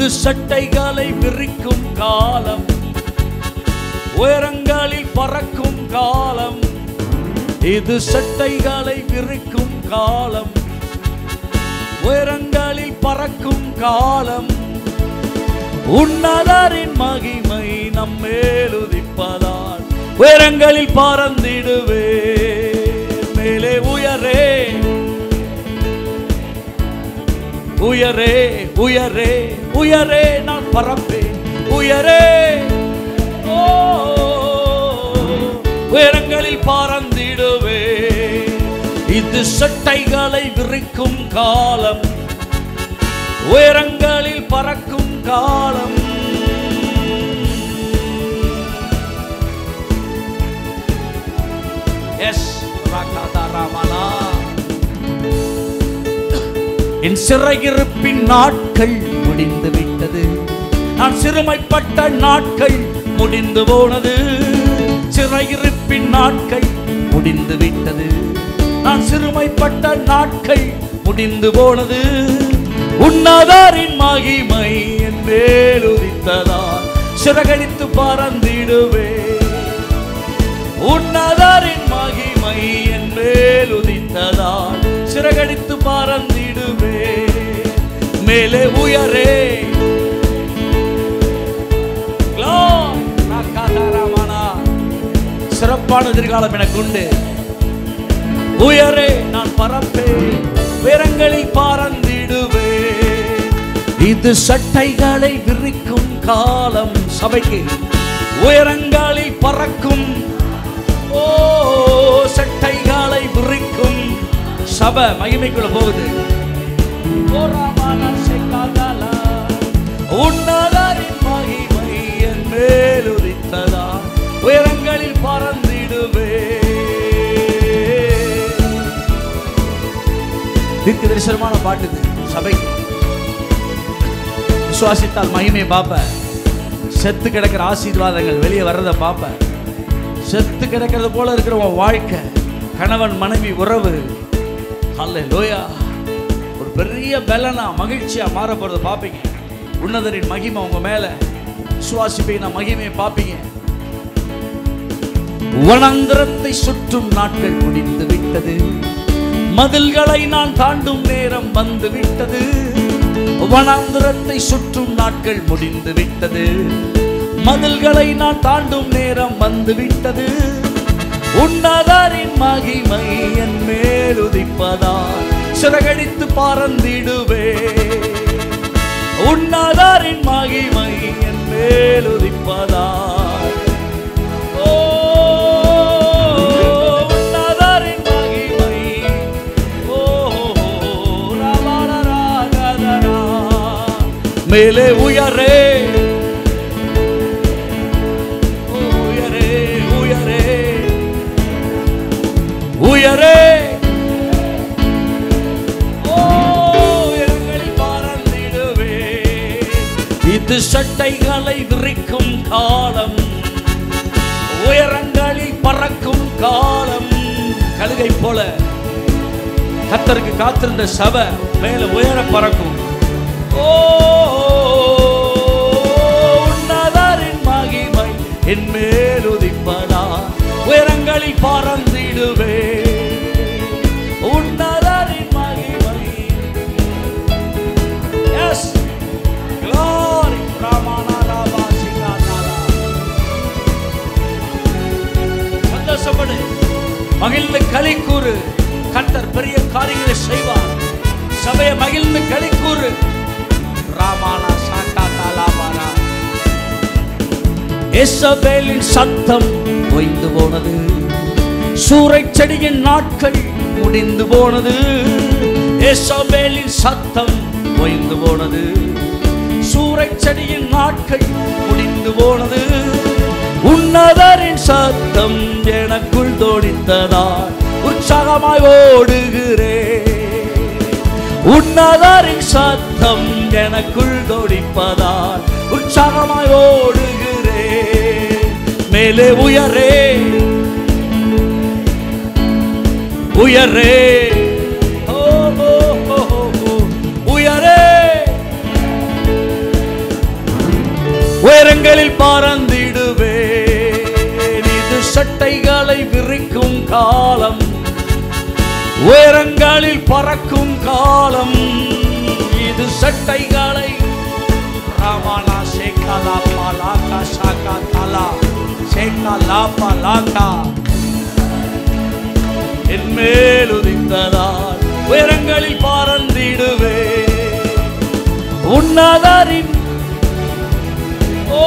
இது சட்டைகளை விரிக்கும் காலம் உயரங்களில் பறக்கும் காலம் இது சட்டைகளை விரிக்கும் காலம் உயரங்களில் பறக்கும் காலம் உன்னதரின் மகிமை நம்மேல் உதிப்பதால் உயரங்களில் பறந்திடுவே மேலே உயரே உயரே உயரே உயரே நான் பறப்பேன் உயரே ஓ உயரங்களில் பறந்திடுவே இது சட்டைகளை விரிக்கும் காலம் உயரங்களில் பறக்கும் காலம் எஸ் ராமனா என் சிறையிருப்பின் நாட்கள் முடிந்து விட்டது நான் சிறுமைப்பட்ட நாட்கள் முடிந்து போனது சிறையிருப்பின் நாட்கள் முடிந்து விட்டது நான் சிறுமைப்பட்ட நாட்கள் முடிந்து போனது உன்னதாரின் மகிமை என் மேல் உதித்ததால் சிறகடித்து பறந்திடுவே உன்னதரின் மகிமை என் மேல் உதித்ததால் சிறகடித்து பறந்திடுவே மேலே உயரே Glory. நக்காதாரமானா. சிறப்பான எதிர்காலம் எனக்கு உண்டு உயரே நான் பறப்பேன் உயரங்களில் பறந்திடுவே இது சட்டைகளை விரிக்கும் காலம் சபைக்கு உயரங்களில் பறக்கும் ஓ சட்டைகளை விரிக்கும் சபை மகிமைக்குள்ள போகுது ஓ ராமானா செக்காதாலா. உன்னதரின் மகிமை என் மேல் உதித்ததா உயரங்களில் பறந்திடுவே தீர்க்க தரிசனமான பாட்டு இது சபைக்கு விசுவாசித்தால் மகிமை பாப்ப செத்து கிடக்கிற ஆசீர்வாதங்கள் வெளியே வர்றதை பார்ப்ப செத்து கிடக்கிறது போல இருக்கிற உன் வாழ்க்கை கணவன் மனைவி உறவு அல்ல லோயா ஒரு பெரிய பலனா மகிழ்ச்சியா மாற போறத பார்ப்பீங்க உன்னதரின் மகிமை உங்க மேல விசுவாசிப்பீங்க மகிமையை பார்ப்பீங்க வனாந்திரத்தை சுற்றும் நாட்கள் முடிந்து விட்டது மதில்களை நான் தாண்டும் நேரம் வந்து விட்டது வனாந்திரத்தை சுற்றும் நாட்கள் முடிந்து விட்டது மதில்களை நான் தாண்டும் நேரம் வந்து விட்டது உன்னதரின் மகிமை என் மேல் உதிப்பதால் சிறகடித்து பறந்திடுவே உன்னதரின் மகிமை என் மேல் உதிப்பதால் ஓ, உன்னதரின் மகிமை. ஓ, ரவரராகதரா. மேலே உயரே ஓ, உயரே உயரே உயரே ஓ, உயரங்களில் பறந்திடுவே. இது சட்டைகளை விரிக்கும் காலம் உயரங்களில் பறக்கும் காலம் கழுகை போல கத்தருக்கு காத்திருந்த சபை மேல உயர பறக்கும் ஓ உன்னதரின் மகிமை என் மேல் உதிப்பதா உயரங்களில் பறந்திடுவே உன்னதரின் மகிமை எஸ் Glory. ராமாநாதாபா சிங்காநாதா. சந்தோஷப்படு மகிழ்ந்து களி கூறு கர்த்தர் பெரிய காரியங்களை செய்வார் சபையை மகிழ்ந்து களி கூறு ராமானா சாட்டா தாலாபாரா எசபேலின் சத்தம் ஓய்ந்து போனது சூறைச் செடியின் நாட்கள் முடிந்து போனது எசபேலின் சத்தம் ஓய்ந்து போனது சூறைச் செடியின் நாட்கள் முடிந்து போனது உன்னதரின் சத்தம் எனக்குள் தோடித்ததால் உற்சாகமாய் ஓடுகிறேன் உன்னதரின் சத்தம் எனக்குள் தொடிப்பதால் உற்சாகமாய் ஓடுகிறேன் மேலே உயரே உயரே ஓ, ஓ, ஓ, ஓ, ஓ. உயரே உயரங்களில் பறந்திடுவே இது சட்டைகளை விரிக்கும் காலம் உயரங்களில் பறக்கும் காலம் இது சட்டைகளை ராமாலா சேகலா பாலாக்கா ஷாக்கா தலா சேகலா பாலாக்கா என் மேல் உதித்ததால் உயரங்களில் பறந்திடுவே உன்னதரின் ஓ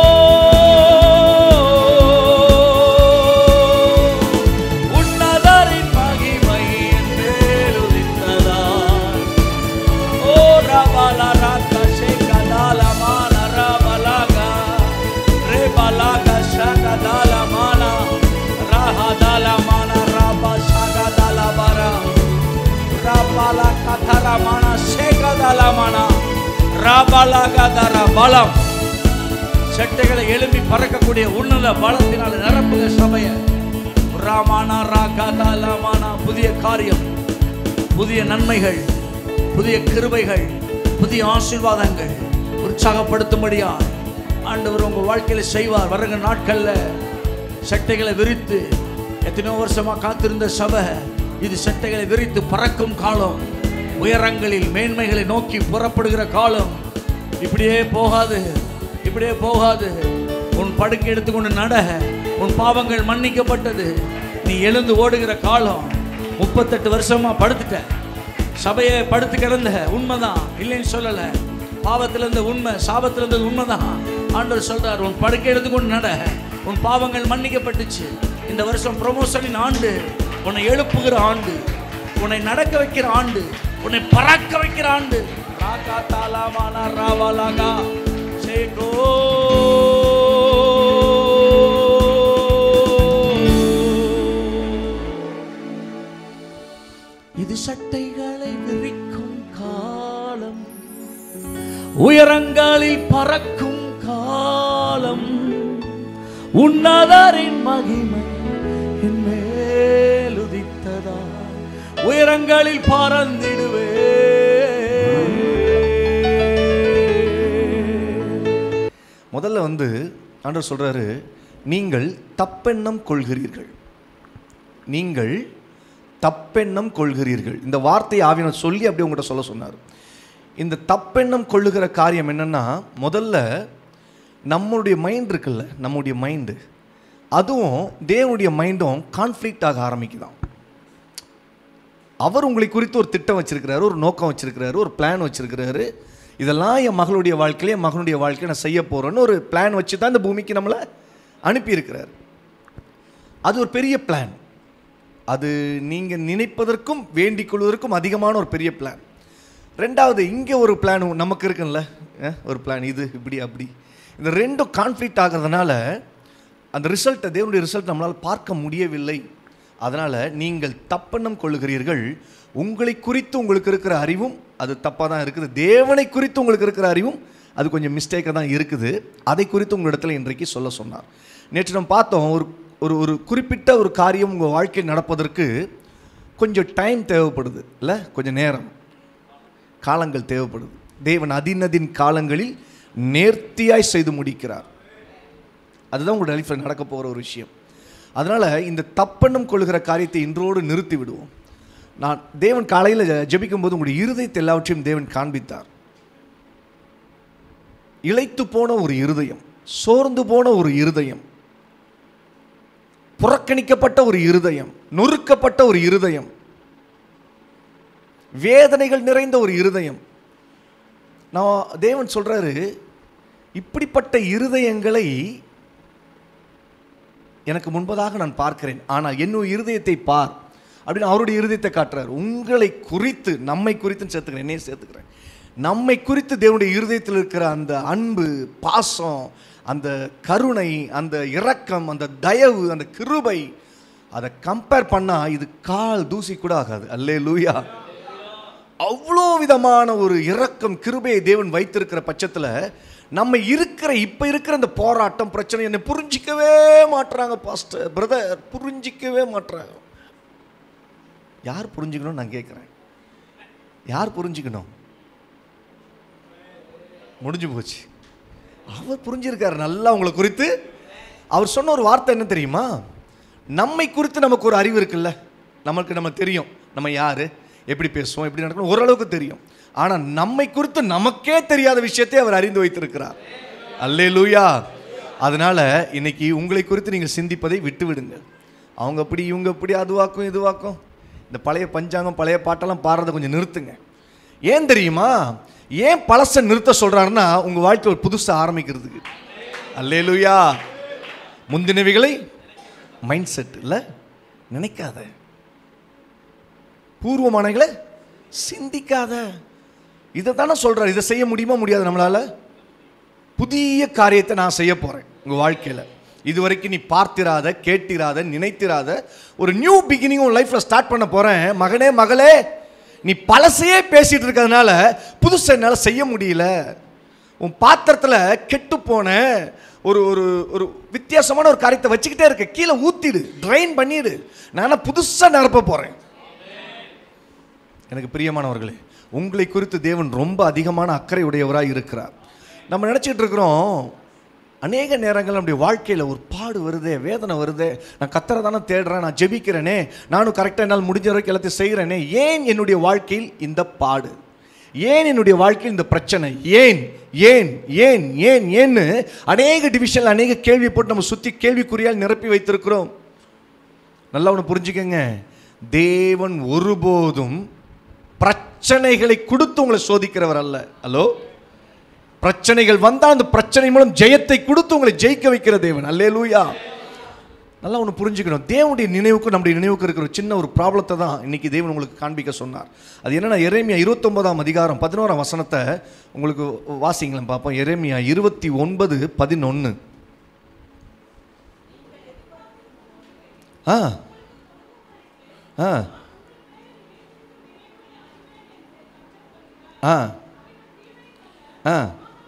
உன்னதரின் மகிமை என் மேல் உதித்ததால் ஓ ரபாலா ராக்கா ஷேகலால மான ரபலாகா ரேபலாகா ஷகதால மானா ரஹதால மானா ரபா ஷகதால பாரா ரபாலா கதர மானா ஷேகதால மானா ரபாலாகா தர பலம் செட்டைகளை எழுப்பி பறக்கக்கூடிய உன்னத பலத்தினால நிரப்புக சபைய ராமானா ராகாதாலாமானா புதிய காரியம் புதிய நன்மைகள் புதிய கிருபைகள் புதிய ஆசீர்வாதங்கள் உற்சாகப்படுத்தும்படியா ஆண்டவர் உங்க வாழ்க்கையில செய்வார் வருகிற நாட்கள்ல சட்டைகளை விரித்து எத்தனையோ வருஷமா காத்திருந்த சபை இது சட்டைகளை விரித்து பறக்கும் காலம் உயரங்களில் மேன்மைகளை நோக்கி புறப்படுகிற காலம் இப்படியே போகாது இப்படியே போகாது உன் படுக்கை எடுத்துக்கொண்டு நட உன் பாவங்கள் மன்னிக்கப்பட்டது நீ எழுந்து ஓடுகிற காலம் முப்பத்தெட்டு வருஷமா படுத்துட்ட சபையை படுத்து கிடந்த உண்மைதான் இல்லைன்னு சொல்லல பாவத்துல இருந்த உண்மை சாபத்துல இருந்தது உண்மைதான் ஆண்டவர் சொல்றார் உன் படுக்கை எடுத்துக்கொண்டு நட உன் பாவங்கள் மன்னிக்கப்பட்டுச்சு இந்த வருஷம் ப்ரொமோஷனின் ஆண்டு உன்னை எழுப்புகிற ஆண்டு உன்னை நடக்க வைக்கிற ஆண்டு உன்னை பறக்க வைக்கிற ஆண்டு ராகா தாலாமானா ராவாலாகா சேகோ இது சட்டைகளை விரிக்கும் காலம் உயரங்களில் பறக்கும் காலம் உன்னதரின் மகிமை என் மேல் உதித்ததா உயரங்களில் பறந்திடுவே முதல்ல வந்து ஆண்டவர் சொல்றாரு நீங்கள் தப்பெண்ணம் கொள்கிறீர்கள் நீங்கள் தப்பெண்ணம் கொள்கிறீர்கள் இந்த வார்த்தையை ஆவியனர் சொல்லி அப்படியே உங்கள்கிட்ட சொல்ல சொன்னார் இந்த தப்பெண்ணம் கொள்ளுகிற காரியம் என்னன்னா முதல்ல நம்மளுடைய மைண்ட் இருக்குல்ல நம்முடைய மைண்டு அதுவும் தேவனுடைய மைண்டும் கான்ஃப்ளிக்ட் ஆக ஆரம்பிக்குதாம் அவர் உங்களை குறித்து ஒரு திட்டம் வச்சிருக்கிறாரு ஒரு நோக்கம் வச்சிருக்கிறாரு ஒரு பிளான் வச்சிருக்கிறாரு இதெல்லாம் என் மகளுடைய வாழ்க்கையில என் மகனுடைய வாழ்க்கையை நான் செய்ய போறேன்னு ஒரு பிளான் வச்சு தான் இந்த பூமிக்கு நம்மளை அனுப்பியிருக்கிறார் அது ஒரு பெரிய பிளான் அது நீங்கள் நினைப்பதற்கும் வேண்டிக் கொள்வதற்கும் அதிகமான ஒரு பெரிய பிளான் ரெண்டாவது இங்கே ஒரு பிளான் நமக்கு இருக்குல்ல அஹ், ஒரு பிளான் இது இப்படி அப்படி இந்த ரெண்டும் கான்ஃப்ளிக்ட் ஆகிறதுனால அந்த ரிசல்ட்டை தேவனுடைய ரிசல்ட் நம்மளால் பார்க்க முடியவில்லை அதனால் நீங்கள் தப்பெண்ணம் கொள்ளுகிறீர்கள் உங்களை குறித்து உங்களுக்கு இருக்கிற அறிவும் அது தப்பாக தான் இருக்குது தேவனை குறித்து உங்களுக்கு இருக்கிற அறிவும் அது கொஞ்சம் மிஸ்டேக்காக தான் இருக்குது அதை குறித்து உங்களிடத்தில் இன்றைக்கு சொல்ல சொன்னார் நேற்று நம்ம பார்த்தோம் ஒரு ஒரு ஒரு குறிப்பிட்ட ஒரு காரியம் உங்கள் வாழ்க்கையில் நடப்பதற்கு கொஞ்சம் டைம் தேவைப்படுது இல்லை கொஞ்சம் நேரம் காலங்கள் தேவைப்படுது தேவன் அதினதின் காலங்களில் நேர்த்தியாய் செய்து முடிக்கிறார் அதுதான் உங்களோட லைஃப்பில் நடக்க போகிற ஒரு விஷயம் அதனால் இந்த தப்பெண்ணம் கொள்கிற காரியத்தை இன்றோடு நிறுத்தி விடுவோம் நான் தேவன் காலையில் ஜெபிக்கும் போது உங்களுடைய இருதயத்தை எல்லாவற்றையும் தேவன் காண்பித்தார் இளைத்து போன ஒரு இருதயம் சோர்ந்து போன ஒரு இருதயம் புறக்கணிக்கப்பட்ட ஒரு இருதயம் நொறுக்கப்பட்ட ஒரு இருதயம் வேதனைகள் நிறைந்த ஒரு இருதயம் நான் தேவன் சொல்றாரு இப்படிப்பட்ட இருதயங்களை எனக்கு முன்பதாக நான் பார்க்கிறேன் ஆனால் என்னுடைய இருதயத்தை பார் அப்படின்னு அவருடைய இருதயத்தை காட்டுறாரு உங்களை குறித்து நம்மை குறித்துன்னு சேர்த்துக்கிறேன் என்னையும் சேர்த்துக்கிறேன் நம்மை குறித்து தேவனுடைய இருதயத்தில் இருக்கிற அந்த அன்பு பாசம் அந்த கருணை அந்த இரக்கம் அந்த தயவு அந்த கிருபை அதை கம்பேர் பண்ணா இது கால் தூசி கூட ஆகாது அல்லே லூயா அவ்வளோ விதமான ஒரு இரக்கம் கிருபையை தேவன் வைத்திருக்கிற பட்சத்தில் நம்ம இருக்கிற இப்போ இருக்கிற இந்த போராட்டம் பிரச்சனை என்னை புரிஞ்சிக்கவே மாட்டுறாங்க பாஸ்டர் பிரதர் புரிஞ்சிக்கவே மாட்டுறாங்க யார் புரிஞ்சுக்கணும் நான் கேட்குறேன் யார் புரிஞ்சுக்கணும் முடிஞ்சு போச்சு அவர் புரிஞ்சிருக்காரு நல்லா உங்களை குறித்து அவர் சொன்ன ஒரு வார்த்தை என்ன தெரியுமா நம்மை குறித்து நமக்கு ஒரு அறிவு இருக்குல்ல நமக்கு நம்ம தெரியும் நம்ம யாரு எப்படி பேசுவோம் எப்படி நடக்கணும் ஓரளவுக்கு தெரியும் ஆனால் நம்மை குறித்து நமக்கே தெரியாத விஷயத்தை அவர் அறிந்து வைத்திருக்கிறார் அல்லே லூயா அதனால இன்னைக்கு உங்களை குறித்து நீங்கள் சிந்திப்பதை விட்டு விடுங்க அவங்க அப்படி இவங்க இப்படி அதுவாக்கும் இதுவாக்கும் இந்த பழைய பஞ்சாங்கம் பழைய பாட்டெல்லாம் பாடுறதை கொஞ்சம் நிறுத்துங்க ஏன் தெரியுமா ஏன் பழசை நிறுத்த சொல்றாருன்னா உங்க வாழ்க்கை ஒரு புதுசா ஆரம்பிக்கிறதுக்கு அல்லேலூயா முந்தினவைகளை மைண்ட் செட் இல்லை நினைக்காத பூர்வமானங்களை சிந்திக்காத இதை தானே சொல்றாரு இதை செய்ய முடியுமா முடியாது நம்மளால புதிய காரியத்தை நான் செய்ய போறேன் உங்க வாழ்க்கையில இதுவரைக்கும் நீ பார்த்திராத கேட்டிராத நினைத்திராத ஒரு நியூ பிகினிங் உன் லைஃப்ல ஸ்டார்ட் பண்ண போறேன் மகனே மகளே நீ பழசையே பேசிட்டு இருக்கிறதுனால புதுசை என்னால் செய்ய முடியல உன் பாத்திரத்தில் கெட்டு போன ஒரு ஒரு ஒரு வித்தியாசமான ஒரு காரியத்தை வச்சுக்கிட்டே இருக்க கீழே ஊத்திடு ட்ரைன் பண்ணிடு நான் புதுசாக நிரப்ப போறேன் எனக்கு பிரியமானவர்களே உங்களை குறித்து தேவன் ரொம்ப அதிகமான அக்கறை உடையவராக இருக்கிறார் நம்ம நினச்சிட்டு இருக்கிறோம் அநேக நேரங்கள் நம்முடைய வாழ்க்கையில் ஒரு பாடு வருதே வேதனை வருதே நான் கத்தரை தானே தேடுறேன் நான் ஜெபிக்கிறேனே நானும் கரெக்டாக என்னால் முடிஞ்ச வரைக்கும் எல்லாத்தையும் செய்கிறேனே ஏன் என்னுடைய வாழ்க்கையில் இந்த பாடு ஏன் என்னுடைய வாழ்க்கையில் இந்த பிரச்சனை ஏன் ஏன் ஏன் ஏன் ஏன்னு அநேக டிவிஷனில் அநேக கேள்வி போட்டு நம்ம சுற்றி கேள்விக்குறியால் நிரப்பி வைத்திருக்கிறோம் நல்லா ஒன்று புரிஞ்சுக்கங்க தேவன் ஒருபோதும் பிரச்சனைகளை கொடுத்து உங்களை சோதிக்கிறவர் அல்ல ஹலோ பிரச்சனைகள் வந்தால் அந்த பிரச்சனை மூலம் ஜெயத்தை கொடுத்து உங்களை ஜெயிக்க வைக்கிற தேவன் அல்லே லூயா நல்லா ஒன்று புரிஞ்சுக்கணும் தேவனுடைய நினைவுக்கும் நம்முடைய நினைவுக்கு இருக்கிற ஒரு சின்ன ஒரு ப்ராப்ளத்தை தான் இன்னைக்கு தேவன் உங்களுக்கு காண்பிக்க சொன்னார் அது என்னன்னா எரேமியா இருபத்தொன்பதாம் அதிகாரம் பதினோராம் வசனத்தை உங்களுக்கு வாசிங்களேன் பார்ப்போம் எரேமியா இருபத்தி ஒன்பது பதினொன்று ஆ ஆ ஆ ஆ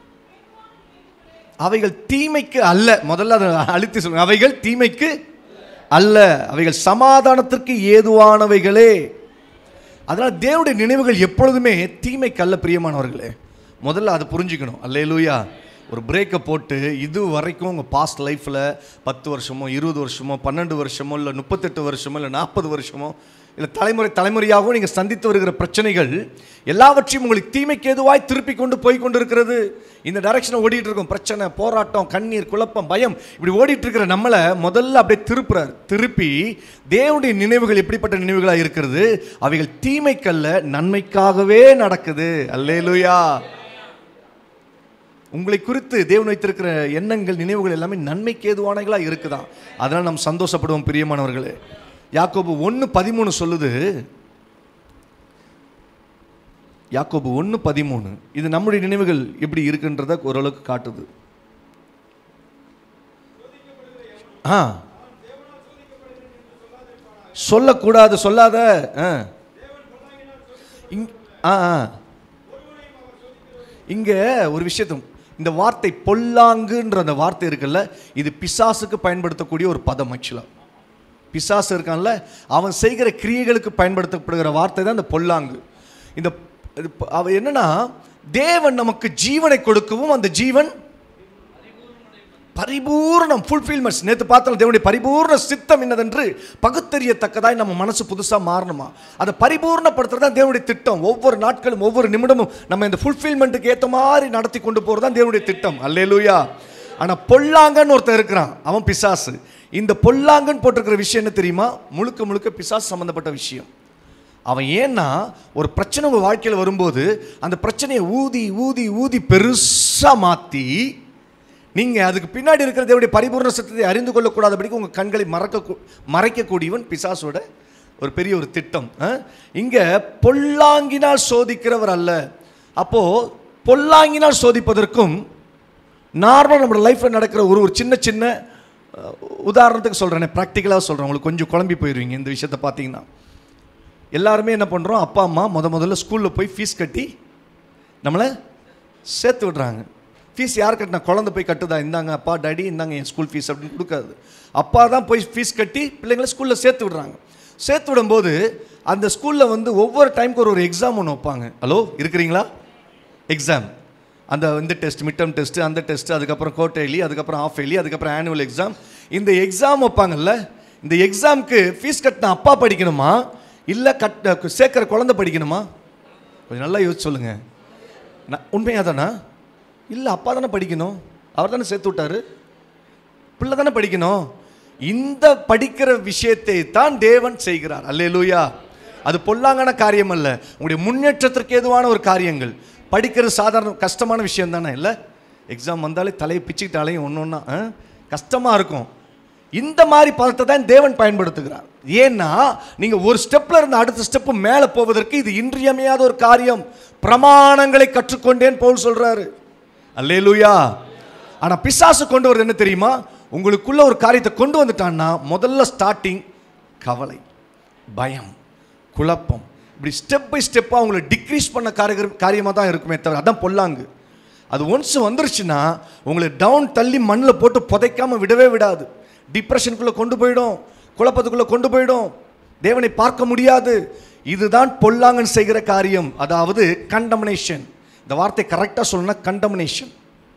அவைகள் தீமைக்கு அல்ல முதல்ல அதை அழுத்தி சொல்லுங்க அவைகள் தீமைக்கு அல்ல அவைகள் சமாதானத்திற்கு ஏதுவானவைகளே அதனால் தேவனுடைய நினைவுகள் எப்பொழுதுமே தீமைக்கு அல்ல பிரியமானவர்களே முதல்ல அதை புரிஞ்சுக்கணும் அல்லேலூயா ஒரு பிரேக்கை போட்டு இது வரைக்கும் உங்கள் பாஸ்ட் லைஃப்பில் பத்து வருஷமோ இருபது வருஷமோ பன்னெண்டு வருஷமோ இல்லை முப்பத்தெட்டு வருஷமோ இல்லை நாற்பது வருஷமோ இல்லை தலைமுறை தலைமுறையாகவும் நீங்கள் சந்தித்து வருகிற பிரச்சனைகள் எல்லாவற்றையும் உங்களுக்கு தீமைக்கு எதுவாய் திருப்பி கொண்டு போய் கொண்டு இருக்கிறது இந்த டைரக்ஷனை ஓடிட்டு இருக்கும் பிரச்சனை போராட்டம் கண்ணீர் குழப்பம் பயம் இப்படி ஓடிட்டு இருக்கிற நம்மளை முதல்ல அப்படியே திருப்புறார் திருப்பி தேவனுடைய நினைவுகள் எப்படிப்பட்ட நினைவுகளாக இருக்கிறது அவைகள் தீமைக்கல்ல நன்மைக்காகவே நடக்குது அல்லேலூயா உங்களை குறித்து தேவன் வைத்திருக்கிற எண்ணங்கள் நினைவுகள் எல்லாமே நன்மைக்கு ஏதுவானங்களா இருக்குதான் அதனால் நாம் சந்தோஷப்படுவோம் பிரியமானவர்களே யாக்கோபு ஒன்று பதிமூணு சொல்லுது யாக்கோபு ஒன்று பதிமூணு இது நம்முடைய நினைவுகள் எப்படி இருக்குன்றத ஓரளவுக்கு காட்டுது ஆ சொல்லக்கூடாது சொல்லாத ஆ இங் ஆ ஆ இங்க ஒரு விஷயத்தும் இந்த வார்த்தை பொல்லாங்குன்ற அந்த வார்த்தை இருக்குல்ல இது பிசாசுக்கு பயன்படுத்தக்கூடிய ஒரு பதம் ஆக்சுவலாக பிசாசு இருக்கான்ல அவன் செய்கிற கிரியைகளுக்கு பயன்படுத்தப்படுகிற வார்த்தை தான் இந்த பொல்லாங்கு இந்த இது ப- அவ என்னன்னா தேவன் நமக்கு ஜீவனை கொடுக்கவும் அந்த ஜீவன் பரிபூர்ணம் ஃபுல்ஃபில்மெண்ட்ஸ் நேற்று பார்த்தோம் தேவனுடைய பரிபூர்ண சித்தம் என்னதென்று பகுத்தறியத்தக்கதாய் நம்ம மனசு புதுசாக மாறணுமா அதை பரிபூர்ணப்படுத்துறது தான் தேவனுடைய திட்டம் ஒவ்வொரு நாட்களும் ஒவ்வொரு நிமிடமும் நம்ம இந்த ஃபுல்ஃபில்மெண்ட்டுக்கு ஏற்ற மாதிரி நடத்தி கொண்டு போகிறது தான் தேவனுடைய திட்டம் அல்லேலூயா ஆனால் பொல்லாங்கன்னு ஒருத்தன் இருக்கிறான் அவன் பிசாசு இந்த பொல்லாங்கன்னு போட்டிருக்கிற விஷயம் என்ன தெரியுமா முழுக்க முழுக்க பிசாசு சம்மந்தப்பட்ட விஷயம் அவன் ஏன்னா ஒரு பிரச்சனை உங்கள் வாழ்க்கையில் வரும்போது அந்த பிரச்சனையை ஊதி ஊதி ஊதி பெருசாக மாற்றி நீங்கள் அதுக்கு பின்னாடி இருக்கிற தேவனுடைய பரிபூர்ண சத்தத்தை அறிந்து கொள்ளக்கூடாதபடிக்கு உங்கள் கண்களை மறக்க மறைக்கக்கூடியவன் பிசாசோட ஒரு பெரிய ஒரு திட்டம் இங்கே பொல்லாங்கினால் சோதிக்கிறவர் அல்ல அப்போது பொல்லாங்கினால் சோதிப்பதற்கும் நார்மல் நம்மளோட லைஃப்பில் நடக்கிற ஒரு ஒரு சின்ன சின்ன அஹ், உதாரணத்துக்கு சொல்கிறேன் ப்ராக்டிக்கலாக சொல்கிறேன் உங்களுக்கு கொஞ்சம் குழம்பி போயிடுவீங்க இந்த விஷயத்தை பார்த்தீங்கன்னா எல்லாருமே என்ன பண்ணுறோம் அப்பா அம்மா முத முதல்ல ஸ்கூலில் போய் ஃபீஸ் கட்டி நம்மளை சேர்த்து விடுறாங்க ஃபீஸ் யார் கட்டினா குழந்தை போய் கட்டுதா இந்தாங்க அப்பா டாடி இந்தாங்க என் ஸ்கூல் ஃபீஸ் அப்படின்னு கொடுக்காது அப்பா தான் போய் ஃபீஸ் கட்டி பிள்ளைங்களை ஸ்கூலில் சேர்த்து விடுறாங்க சேர்த்து விடும்போது அந்த ஸ்கூலில் வந்து ஒவ்வொரு டைமுக்கு ஒரு ஒரு எக்ஸாம் ஒன்று வைப்பாங்க ஹலோ இருக்கிறீங்களா எக்ஸாம் அந்த இந்த டெஸ்ட் மிட்டம் டெஸ்ட் அந்த டெஸ்ட் அதுக்கப்புறம் கோட்டைலி அதுக்கப்புறம் ஆஃப் எலி அதுக்கப்புறம் ஆனுவல் எக்ஸாம் இந்த எக்ஸாம் வைப்பாங்கல்ல இந்த எக்ஸாம்க்கு ஃபீஸ் கட்டின அப்பா படிக்கணுமா இல்லை கட் சேர்க்குற குழந்தை படிக்கணுமா கொஞ்சம் நல்லா யோசிச்சு சொல்லுங்க நான் உண்மையாக தானா இல்லை அப்பா தானே படிக்கணும் அவர் தானே சேர்த்து விட்டாரு பிள்ளை தானே படிக்கணும் இந்த படிக்கிற விஷயத்தை தான் தேவன் செய்கிறார் அல்லேலூயா அது பொல்லாங்கான காரியம் அல்ல உங்களுடைய முன்னேற்றத்திற்கு ஏதுவான ஒரு காரியங்கள் படிக்கிறது சாதாரண கஷ்டமான விஷயம் தானே இல்லை எக்ஸாம் வந்தாலே தலையை பிச்சுக்கிட்டாலையும் ஒன்று ஒன்றா கஷ்டமாக இருக்கும் இந்த மாதிரி பதத்தை தான் தேவன் பயன்படுத்துகிறார் ஏன்னா நீங்கள் ஒரு ஸ்டெப்பில் இருந்து அடுத்த ஸ்டெப்பு மேலே போவதற்கு இது இன்றியமையாத ஒரு காரியம் பிரமாணங்களை கற்றுக்கொண்டேன் பவுல் சொல்கிறாரு அல்லேலூயா ஆனா பிசாசு கொண்டு வருது என்ன தெரியுமா உங்களுக்குள்ள ஒரு காரியத்தை கொண்டு வந்துட்டான்னா முதல்ல ஸ்டார்டிங் கவலை பயம் குழப்பம் இப்படி ஸ்டெப் பை ஸ்டெப்பாக உங்களை டிக்ரீஸ் பண்ண காரிய காரியமாக தான் இருக்குமே தவிர அதான் பொல்லாங்கு அது ஒன்ஸ் வந்துருச்சுன்னா உங்களை டவுன் தள்ளி மண்ணில் போட்டு புதைக்காம விடவே விடாது டிப்ரெஷனுக்குள்ளே கொண்டு போயிடும் குழப்பத்துக்குள்ளே கொண்டு போயிடும் தேவனை பார்க்க முடியாது இதுதான் பொல்லாங்கன் செய்கிற காரியம் அதாவது கண்டமினேஷன் இந்த வார்த்தை கரெக்டாக சொல்லணும்னா கண்டமினேஷன்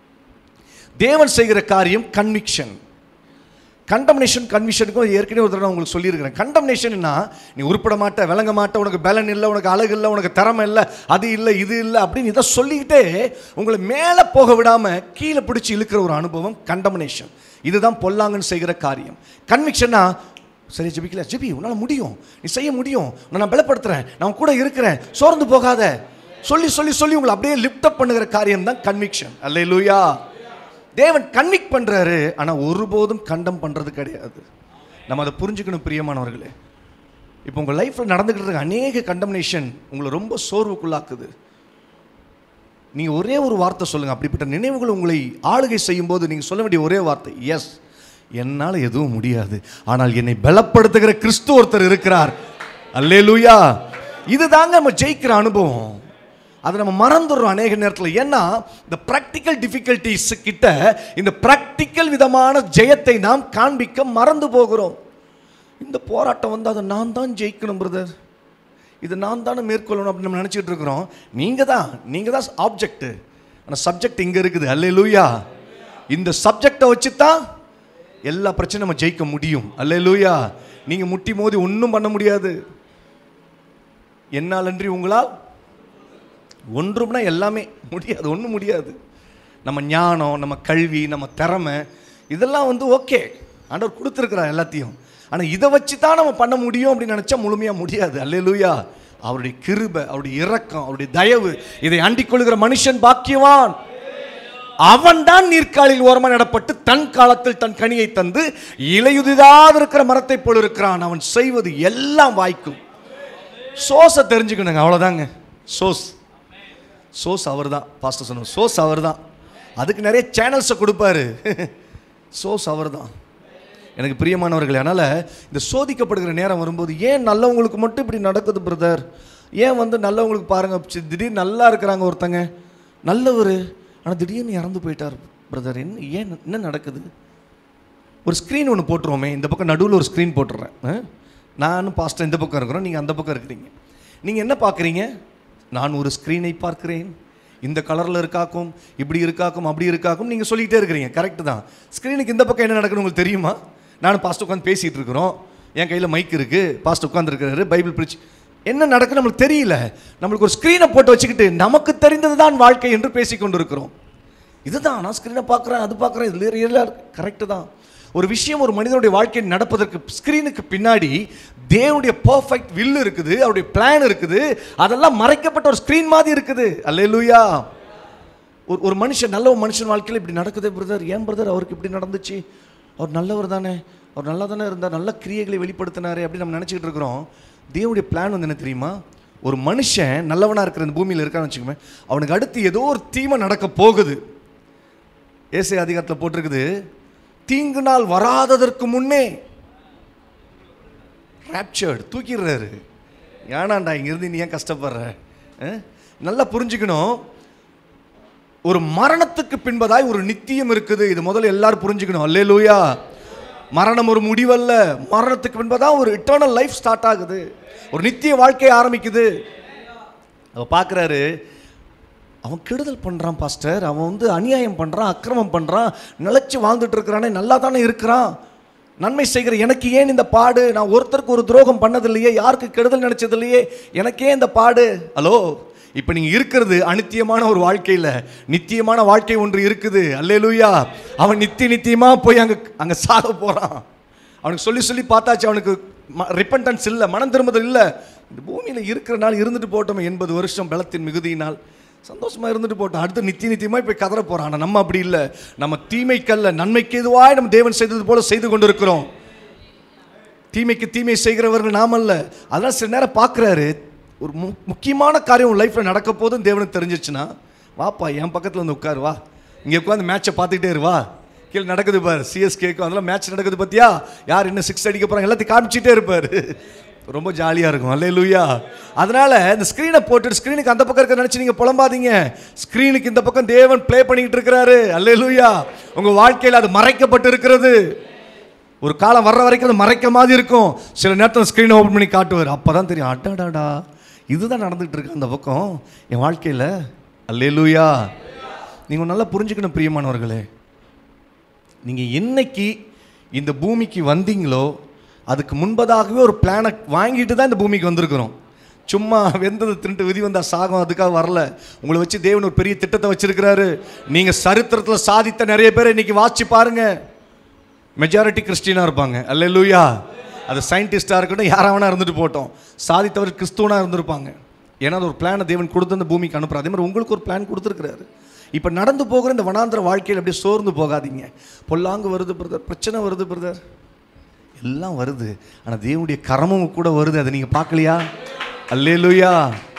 தேவன் செய்கிற காரியம் கன்விக்ஷன் கண்டம்னேஷன் கன்விஷனுக்கும் ஏற்கனவே ஒரு தடவை நான் உங்களுக்கு சொல்லியிருக்கிறேன் கண்டம்னேஷன்னா நீ உருப்பட மாட்ட விளங்க மாட்ட உனக்கு பலன் இல்லை உனக்கு அழகு இல்லை உனக்கு திறமை இல்லை அது இல்லை இது இல்லை அப்படின்னு இதை சொல்லிக்கிட்டே உங்களை மேலே போக விடாமல் கீழே பிடிச்சி இழுக்கிற ஒரு அனுபவம் கண்டம்னேஷன் இதுதான் பொல்லாங்கன்னு செய்கிற காரியம் கன்விக்ஷன்னா சரி ஜெபிக்கல ஜெபி உன்னால் முடியும் நீ செய்ய முடியும் உன்னை நான் பலப்படுத்துறேன் நான் கூட இருக்கிறேன் சோர்ந்து போகாத சொல்லி சொல்லி சொல்லி உங்களை அப்படியே லிஃப்ட் அப் பண்ணுகிற காரியம் தான் கன்விக்ஷன் அல்ல தேவன் கன்விக் பண்றாரு ஆனா ஒருபோதும் கண்டம் பண்றது கிடையாது நம்ம அதை புரிஞ்சுக்கணும் பிரியமானவர்களே இப்போ உங்க லைஃப்ல நடந்துகிட்டு இருக்க அநேக கண்டம்னேஷன் உங்களை ரொம்ப சோர்வுக்குள்ளாக்குது நீங்க ஒரே ஒரு வார்த்தை சொல்லுங்க அப்படிப்பட்ட நினைவுகள் உங்களை ஆளுகை செய்யும் போது நீங்க சொல்ல வேண்டிய ஒரே வார்த்தை எஸ் என்னால் எதுவும் முடியாது ஆனால் என்னை பலப்படுத்துகிற கிறிஸ்து ஒருத்தர் இருக்கிறார் அல்லேலூயா இதுதாங்க நம்ம ஜெயிக்கிற அனுபவம் அதை நம்ம மறந்துடுறோம் அநேக நேரத்தில் ஏன்னா இந்த ப்ராக்டிக்கல் டிஃபிகல்ட்டிஸ் கிட்ட இந்த ப்ராக்டிக்கல் விதமான ஜெயத்தை நாம் காண்பிக்க மறந்து போகிறோம் இந்த போராட்டம் வந்து அதை நான் தான் ஜெயிக்கணும் பிரதர் இது நான் தானே மேற்கொள்ளணும் அப்படின்னு நம்ம நினச்சிட்டு இருக்கிறோம் நீங்கள் தான் நீங்கள் தான் ஆப்ஜெக்ட் ஆனால் சப்ஜெக்ட் இங்கே இருக்குது அல்லேலூயா இந்த சப்ஜெக்டை வச்சு தான் எல்லா பிரச்சனையும் நம்ம ஜெயிக்க முடியும் அல்லேலூயா நீங்கள் முட்டி மோதி ஒன்றும் பண்ண முடியாது என்னாலன்றி உங்களால் ஒன்றும்னா எல்லாமே முடியாது ஒன்றும் முடியாது நம்ம ஞானம் நம்ம கல்வி நம்ம திறமை இதெல்லாம் வந்து ஓகே ஆண்டவர் கொடுத்துருக்குறார் எல்லாத்தையும் ஆனால் இதை வச்சு தான் நம்ம பண்ண முடியும் அப்படின்னு நினச்சா முழுமையாக முடியாது அல்லேலூயா அவருடைய கிருபை அவருடைய இரக்கம் அவருடைய தயவு இதை அண்டிக் கொள்கிற மனுஷன் பாக்கியவான் அவன் தான் நீர்க்காலில் ஓரமாக நடப்பட்டு தன் காலத்தில் தன் கனியை தந்து இலையுதிராது இருக்கிற மரத்தை போல் இருக்கிறான் அவன் செய்வது எல்லாம் வாய்க்கும் சோஸை தெரிஞ்சுக்கணுங்க அவ்வளோதாங்க சோஸ் சோஸ் அவர் தான் பாஸ்டர் சொன்ன சோஸ் அவர் தான் அதுக்கு நிறைய சேனல்ஸை கொடுப்பாரு சோஸ் அவர் தான் எனக்கு பிரியமானவர்கள் அதனால் இந்த சோதிக்கப்படுகிற நேரம் வரும்போது ஏன் நல்லவங்களுக்கு மட்டும் இப்படி நடக்குது பிரதர் ஏன் வந்து நல்லவங்களுக்கு பாருங்க சி- திடீர்னு நல்லா இருக்கிறாங்க ஒருத்தங்க நல்லவர் ஆனால் திடீர்னு இறந்து போயிட்டார் பிரதர் என்ன ஏன் என்ன நடக்குது ஒரு ஸ்க்ரீன் ஒன்று போட்டுருவோமே இந்த பக்கம் நடுவில் ஒரு ஸ்க்ரீன் போட்டுடுறேன் ஆ? நானும் பாஸ்டர் இந்த பக்கம் இருக்கிறோம் நீங்கள் அந்த பக்கம் இருக்கிறீங்க நீங்கள் என்ன பார்க்குறீங்க நான் ஒரு ஸ்க்ரீனை பார்க்கிறேன் இந்த கலரில் இருக்காக்கும் இப்படி இருக்காக்கும் அப்படி இருக்காக்கும் நீங்கள் சொல்லிக்கிட்டே இருக்கிறீங்க கரெக்டு தான் ஸ்க்ரீனுக்கு இந்த பக்கம் என்ன நடக்குன்னு உங்களுக்கு தெரியுமா நானும் பாஸ்டர் உட்காந்து பேசிகிட்டு இருக்கிறோம் என் கையில் மைக் இருக்குது பாஸ்டர் உட்காந்துருக்கிறாரு பைபிள் பிரிச்சு என்ன நடக்குன்னு நம்மளுக்கு தெரியல நம்மளுக்கு ஒரு ஸ்க்ரீனை போட்டு வச்சுக்கிட்டு நமக்கு தெரிந்தது தான் வாழ்க்கை என்று பேசிக்கொண்டு இருக்கிறோம் இதுதான் நான் ஸ்க்ரீனை பார்க்குறேன் அது பார்க்குறேன் இதில் ரியலாக கரெக்டு தான் ஒரு விஷயம் ஒரு மனிதனுடைய வாழ்க்கையில் நடப்பதற்கு ஸ்க்ரீனுக்கு பின்னாடி தேவனுடைய பர்ஃபெக்ட் வில் இருக்குது அவருடைய பிளான் இருக்குது அதெல்லாம் மறைக்கப்பட்ட ஒரு ஸ்க்ரீன் மாதிரி இருக்குது அல்லேலூயா ஒரு ஒரு மனுஷன் நல்ல ஒரு மனுஷன் வாழ்க்கையில் இப்படி நடக்குதே பிரதர் ஏன் பிரதர் அவருக்கு இப்படி நடந்துச்சு அவர் நல்லவர் தானே அவர் நல்லா தானே இருந்தார் நல்ல கிரியைகளை வெளிப்படுத்தினாரே அப்படின்னு நம்ம நினச்சிக்கிட்டு இருக்கிறோம் தேவனுடைய பிளான் வந்து என்ன தெரியுமா ஒரு மனுஷன் நல்லவனாக இருக்கிற இந்த பூமியில் இருக்கான்னு வச்சுக்கோமே அவனுக்கு அடுத்து ஏதோ ஒரு தீமை நடக்க போகுது ஏசை அதிகாரத்தில் போட்டிருக்குது தீங்கு நாள் வராததற்கு முன்னே ராப்சர்டு தூக்கிடுறாரு ஏனாண்டா இங்கிருந்து நீ ஏன் கஷ்டப்படுற அஹ்? நல்லா புரிஞ்சுக்கணும் ஒரு மரணத்துக்கு பின்பதாய் ஒரு நித்தியம் இருக்குது இது முதல்ல எல்லாரும் புரிஞ்சுக்கணும் அல்லேலூயா மரணம் ஒரு முடிவல்ல மரணத்துக்கு பின்பதான் ஒரு இட்டர்னல் லைஃப் ஸ்டார்ட் ஆகுது ஒரு நித்திய வாழ்க்கை ஆரம்பிக்குது அவ பார்க்குறாரு அவன் கெடுதல் பண்ணுறான் பாஸ்டர் அவன் வந்து அநியாயம் பண்ணுறான் அக்கிரமம் பண்ணுறான் நிலைச்சு வாழ்ந்துட்டு இருக்கிறானே நல்லா தானே இருக்கிறான் நன்மை செய்கிற எனக்கு ஏன் இந்த பாடு நான் ஒருத்தருக்கு ஒரு துரோகம் பண்ணதில்லையே யாருக்கு கெடுதல் நினைச்சதில்லையே எனக்கே இந்த பாடு ஹலோ இப்போ நீங்கள் இருக்கிறது அனித்தியமான ஒரு வாழ்க்கையில் நித்தியமான வாழ்க்கை ஒன்று இருக்குது அல்லேலூயா அவன் நித்திய நித்தியமாக போய் அங்கே அங்கே சாக போகிறான் அவனுக்கு சொல்லி சொல்லி பார்த்தாச்சு அவனுக்கு ரிப்பன்டன்ஸ் இல்லை மனம் திரும்புதல் இல்லை இந்த பூமியில் இருக்கிற நாள் இருந்துட்டு போட்டோம் எண்பது வருஷம் பலத்தின் மிகுதியினால் சந்தோஷமா இருந்துட்டு போட்டோம் அடுத்து நித்திய நித்தியமாய் போய் கதற போறான் ஆனா நம்ம அப்படி இல்லை நம்ம தீமைக்கல்ல நன்மைக்கு எதுவாய் நம்ம தேவன் செய்தது போல செய்து கொண்டிருக்கிறோம் தீமைக்கு தீமை செய்கிறவர்கள் நாம் அல்ல அதெல்லாம் சில நேரம் பார்க்குறாரு ஒரு மு முக்கியமான காரியம் உன் லைஃப்பில் நடக்க போதும் தேவனுக்கு தெரிஞ்சிச்சுன்னா வாப்பா என் பக்கத்தில் வந்து உட்காரு வா இங்கே உட்காந்து மேட்சை பார்த்துக்கிட்டே இரு வா கீழே நடக்குது பாரு சிஎஸ்கேக்கும் அதெல்லாம் மேட்ச் நடக்குது பார்த்தியா யார் என்ன சிக்ஸ் அடிக்க போகிறாங்க எல்லாத்தையும் காமிச்சிட்டே இருப்பார் ரொம்ப ஜாலியாக இருக்கும் அல்லே லூயா அதனால் இந்த ஸ்க்ரீனை போட்டுட்டு ஸ்க்ரீனுக்கு அந்த பக்கம் இருக்க நினச்சி நீங்கள் புலம்பாதீங்க ஸ்க்ரீனுக்கு இந்த பக்கம் தேவன் ப்ளே பண்ணிக்கிட்டு இருக்கிறாரு அல்லே லூயா உங்கள் வாழ்க்கையில் அது மறைக்கப்பட்டு இருக்கிறது ஒரு காலம் வர்ற வரைக்கும் அது மறைக்க மாதிரி இருக்கும் சில நேரத்தில் ஸ்க்ரீனை ஓப்பன் பண்ணி காட்டுவார் அப்போ தான் தெரியும் அடாடாடா இதுதான் நடந்துகிட்டு இருக்கு அந்த பக்கம் என் வாழ்க்கையில் அல்லேலூயா நீங்கள் நல்லா புரிஞ்சுக்கணும் பிரியமானவர்களே நீங்கள் என்னைக்கு இந்த பூமிக்கு வந்தீங்களோ அதுக்கு முன்பதாகவே ஒரு பிளானை வாங்கிட்டு தான் இந்த பூமிக்கு வந்திருக்கிறோம் சும்மா வெந்தது தின்ட்டு விதி வந்தா சாகம் அதுக்காக வரல உங்களை வச்சு தேவன் ஒரு பெரிய திட்டத்தை வச்சிருக்கிறாரு நீங்கள் சரித்திரத்தில் சாதித்த நிறைய பேரை இன்னைக்கு வாசிச்சு பாருங்க மெஜாரிட்டி கிறிஸ்டினாக இருப்பாங்க அல்லேலூயா அது சயின்டிஸ்டாக இருக்கட்டும் யாராக வேணா இருந்துட்டு போட்டோம் சாதித்தவர் கிறிஸ்துவனாக இருந்திருப்பாங்க ஏன்னா அது ஒரு பிளானை தேவன் கொடுத்து அந்த பூமிக்கு அனுப்புறாரு அதே மாதிரி உங்களுக்கு ஒரு பிளான் கொடுத்துருக்கிறாரு இப்போ நடந்து போகிற இந்த வனாந்திர வாழ்க்கையில் அப்படியே சோர்ந்து போகாதீங்க பொல்லாங்கு வருது பிரதர் பிரச்சனை வருது பிரதர் எல்லாம் வருது ஆனால் தேவனுடைய கரமும் கூட வருது அதை நீங்கள் பார்க்கலையா அல்லேலூயா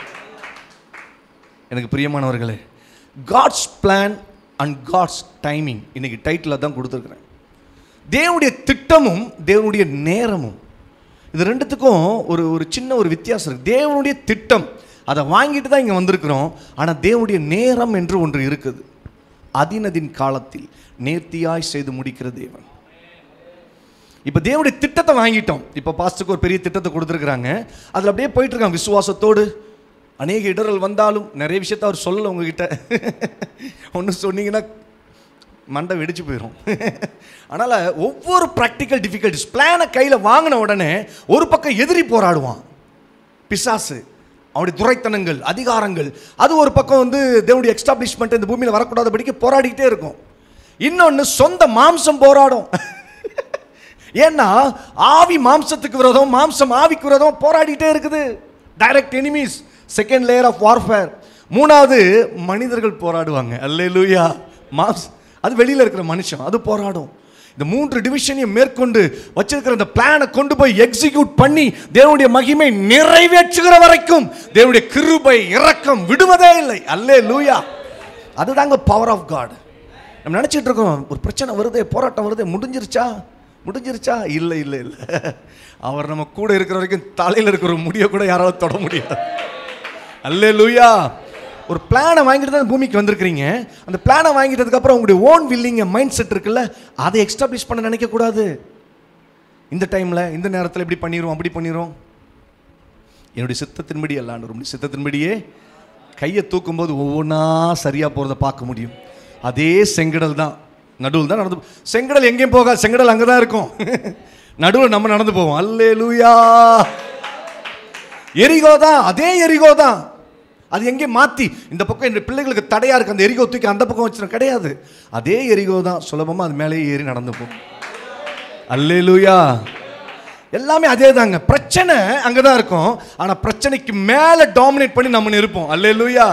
எனக்கு பிரியமானவர்களே God's plan and God's timing இன்னைக்கு டைட்டில் தான் கொடுத்துருக்குறேன் தேவனுடைய திட்டமும் தேவனுடைய நேரமும் இது ரெண்டுத்துக்கும் ஒரு ஒரு சின்ன ஒரு வித்தியாசம் இருக்குது தேவனுடைய திட்டம் அதை வாங்கிட்டு தான் இங்கே வந்திருக்கிறோம் ஆனால் தேவனுடைய நேரம் என்று ஒன்று இருக்குது அதினதின் காலத்தில் நேர்த்தியாய் செய்து முடிக்கிற தேவன் இப்போ தேவனுடைய திட்டத்தை வாங்கிட்டோம் இப்போ பாஸ்டுக்கு ஒரு பெரிய திட்டத்தை கொடுத்துருக்குறாங்க அதில் அப்படியே போயிட்டு இருக்காங்க விசுவாசத்தோடு அநேக இடர்கள் வந்தாலும் நிறைய விஷயத்த அவர் சொல்லலை உங்ககிட்ட ஒன்று சொன்னீங்கன்னா மண்டை வெடிச்சு போயிடும் அதனால் ஒவ்வொரு ப்ராக்டிக்கல் டிஃபிகல்ட்டிஸ் பிளானை கையில் வாங்கின உடனே ஒரு பக்கம் எதிரி போராடுவான் பிசாசு அவனுடைய துரைத்தனங்கள் அதிகாரங்கள் அது ஒரு பக்கம் வந்து தேவனுடைய எக்ஸ்டாப்ளிஷ்மெண்ட் இந்த பூமியில் வரக்கூடாதபடிக்கு போராடிக்கிட்டே இருக்கும் இன்னொன்று சொந்த மாம்சம் போராடும் ஏன்னா ஆவி மாம்சத்துக்கு விரோதம் மாம்சம் ஆவிக்கு விரோதம் போராடிட்டே இருக்குது direct enemies second layer of warfare மூணாவது மனிதர்கள் போராடுவாங்க அல்லேலூயா மாம்ஸ் அது வெளியில் இருக்கிற மனுஷன் அது போராடும் இந்த மூன்று டிவிஷனையும் மேற்கொண்டு வச்சிருக்கிற இந்த பிளானை கொண்டு போய் எக்ஸிக்யூட் பண்ணி தேவனுடைய மகிமை நிறைவேற்றுகிற வரைக்கும் தேவனுடைய கிருபை இரக்கம் விடுவதே இல்லை அல்லே லூயா அதுதாங்க பவர் ஆஃப் காட் நம்ம நினச்சிட்டு இருக்கோம் ஒரு பிரச்சனை வருதே போராட்டம் வருதே முடிஞ்சிருச்சா முடிஞ்சிருச்சா இல்லை இல்லை இல்லை அவர் நம்ம கூட இருக்கிற வரைக்கும் தலையில் இருக்கிற முடிய கூட யாராவது தொட முடியாது அல்லே லூயா ஒரு பிளானை வாங்கிட்டு தான் பூமிக்கு வந்திருக்கிறீங்க அந்த பிளானை வாங்கிட்டதுக்கப்புறம் உங்களுடைய ஓன் வில்லிங்க மைண்ட் செட் இருக்குல்ல அதை எக்ஸ்டாப்ளிஷ் பண்ண நினைக்கக்கூடாது இந்த டைமில் இந்த நேரத்தில் இப்படி பண்ணிடுவோம் அப்படி பண்ணிடுவோம் என்னுடைய சித்தத்தின்படி அல்லாண்டு உங்களுடைய சித்தத்தின்படியே கையை தூக்கும்போது ஒவ்வொன்றா சரியாக போகிறத பார்க்க முடியும் அதே செங்கடல் தான் நடுவில் தான் நடந்து செங்கடல் எங்கேயும் போகாது செங்கடல் அங்கே தான் இருக்கும் நடுவில் நம்ம நடந்து போவோம் அல்லே லூயா எரிகோ தான் அதே எரிகோ தான் அது எங்கே மாற்றி இந்த பக்கம் என் பிள்ளைகளுக்கு தடையாக இருக்குது அந்த எரிகோ தூக்கி அந்த பக்கம் வச்சிடும் கிடையாது அதே எரிகோ தான் சுலபமாக அது மேலே ஏறி நடந்து போகும் அல்லே லூயா எல்லாமே அதே தாங்க பிரச்சனை அங்கே தான் இருக்கும் ஆனால் பிரச்சனைக்கு மேலே டாமினேட் பண்ணி நம்ம இருப்போம் அல்லே லூயா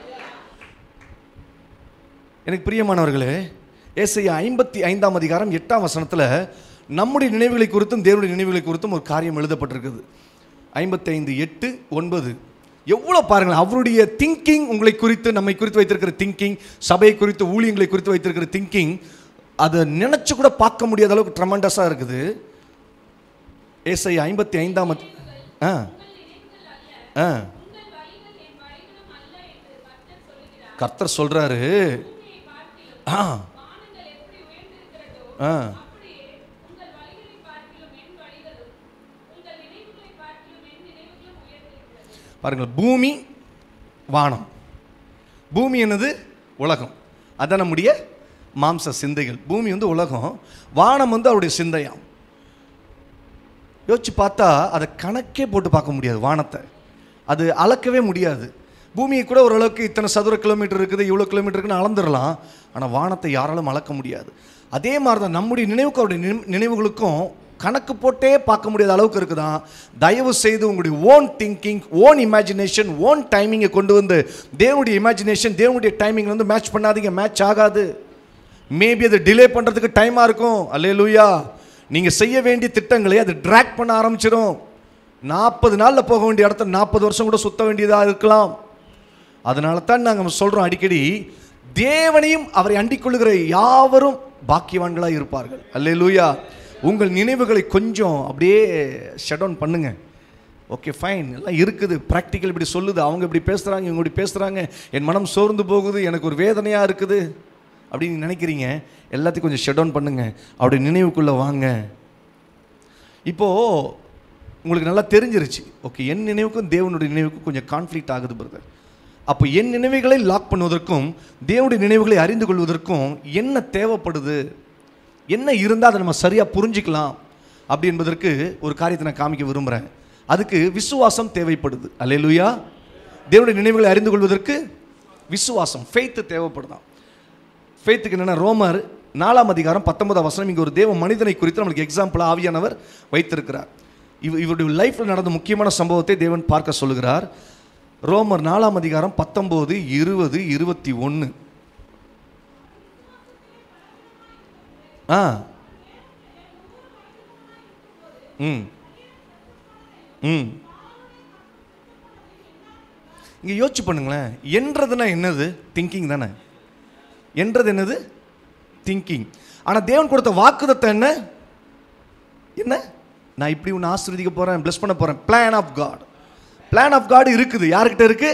எனக்கு பிரியமானவர்களே ஏசையா ஐம்பத்தி ஐந்தாம் அதிகாரம் எட்டாம் வசனத்தில் நம்முடைய நினைவுகளை குறித்தும் தேவனுடைய நினைவுகளை குறித்தும் ஒரு காரியம் எழுதப்பட்டிருக்குது ஐம்பத்தைந்து எட்டு ஒன்பது எவ்வளோ பாருங்களேன் அவருடைய திங்கிங் உங்களை குறித்து நம்மை குறித்து வைத்திருக்கிற திங்கிங் சபையை குறித்து ஊழியங்களை குறித்து வைத்திருக்கிற திங்கிங் அதை நினச்சி கூட பார்க்க முடியாத அளவுக்கு ட்ரமண்டஸாக இருக்குது ஏசை ஐம்பத்தி ஐந்தாம் அதி- ஆ ஆ கர்த்தர் சொல்கிறாரு ஆ ஆ பாருங்கள் பூமி வானம் பூமி என்னது உலகம் அதான் நம்முடைய மாம்ச சிந்தைகள் பூமி வந்து உலகம் வானம் வந்து அவருடைய சிந்தையாம் யோசிச்சு பார்த்தா அதை கணக்கே போட்டு பார்க்க முடியாது வானத்தை அது அளக்கவே முடியாது பூமியை கூட ஓரளவுக்கு இத்தனை சதுர கிலோமீட்டர் இருக்குது இவ்வளோ கிலோமீட்டர் இருக்குன்னு அளந்துடலாம் ஆனால் வானத்தை யாராலும் அளக்க முடியாது அதே மாதிரி தான் நம்முடைய நினைவுக்கு அவருடைய நினை- நினைவுகளுக்கும் கணக்கு போட்டே பார்க்க முடியாத அளவுக்கு இருக்குதான் தயவு செய்து உங்களுடைய own thinking own imagination own டைமிங்கை கொண்டு வந்து தேவனுடைய இமேஜினேஷன் தேவனுடைய டைமிங் வந்து மேட்ச் பண்ணாதீங்க மேட்ச் ஆகாது மேபி அதை டிலே பண்ணுறதுக்கு டைமாக இருக்கும் அல்லேலூயா நீங்கள் செய்ய வேண்டிய திட்டங்களை அது ட்ராக் பண்ண ஆரம்பிச்சிடும் நாற்பது நாளில் போக வேண்டிய இடத்த நாற்பது வருஷம் கூட சுத்த வேண்டியதாக இருக்கலாம் அதனால தான் நாங்கள் சொல்கிறோம் அடிக்கடி தேவனையும் அவரை அண்டிக் கொள்ளுகிற யாவரும் பாக்கியவான்களாக இருப்பார்கள் அல்லேலூயா உங்கள் நினைவுகளை கொஞ்சம் அப்படியே ஷட் டவுன் பண்ணுங்க ஓகே ஃபைன் எல்லாம் இருக்குது ப்ராக்டிக்கல் இப்படி சொல்லுது அவங்க இப்படி பேசுகிறாங்க இவங்க இப்படி பேசுகிறாங்க என் மனம் சோர்ந்து போகுது எனக்கு ஒரு வேதனையாக இருக்குது அப்படின்னு நினைக்கிறீங்க எல்லாத்தையும் கொஞ்சம் ஷட் டவுன் பண்ணுங்க அவருடைய நினைவுக்குள்ளே வாங்க இப்போது உங்களுக்கு நல்லா தெரிஞ்சிருச்சு ஓகே என் நினைவுக்கும் தேவனுடைய நினைவுக்கும் கொஞ்சம் கான்ஃப்ளிக்ட் ஆகுது பிரதர் அப்போ என் நினைவுகளை லாக் பண்ணுவதற்கும் தேவனுடைய நினைவுகளை அறிந்து கொள்வதற்கும் என்ன தேவைப்படுது என்ன இருந்தால் அதை நம்ம சரியாக புரிஞ்சிக்கலாம் அப்படி என்பதற்கு ஒரு காரியத்தை நான் காமிக்க விரும்புகிறேன் அதுக்கு விசுவாசம் தேவைப்படுது அல்லேலூயா தேவனுடைய நினைவுகளை அறிந்து கொள்வதற்கு விசுவாசம் ஃபெய்த்து தேவைப்படுதான் ஃபெய்த்துக்கு என்னென்ன ரோமர் நாலாம் அதிகாரம் பத்தொன்பதாம் வசனம் இங்கே ஒரு தேவ மனிதனை குறித்து நம்மளுக்கு எக்ஸாம்பிளாக ஆவியானவர் வைத்திருக்கிறார் இவ இவருடைய லைஃப்பில் நடந்த முக்கியமான சம்பவத்தை தேவன் பார்க்க சொல்லுகிறார் ரோமர் நாலாம் அதிகாரம் பத்தொம்போது இருபது இருபத்தி ஒன்று ஆ ம் ம் இங்கே யோசிச்சு பண்ணுங்களேன் என்றதுன்னா என்னது திங்கிங் தானே என்றது என்னது திங்கிங் ஆனால் தேவன் கொடுத்த வாக்குதத்தை என்ன என்ன நான் இப்படி உன்னை ஆசீர்வதிக்க போகிறேன் bless பண்ண போகிறேன் plan of God plan of God இருக்குது யாருக்கிட்ட இருக்கு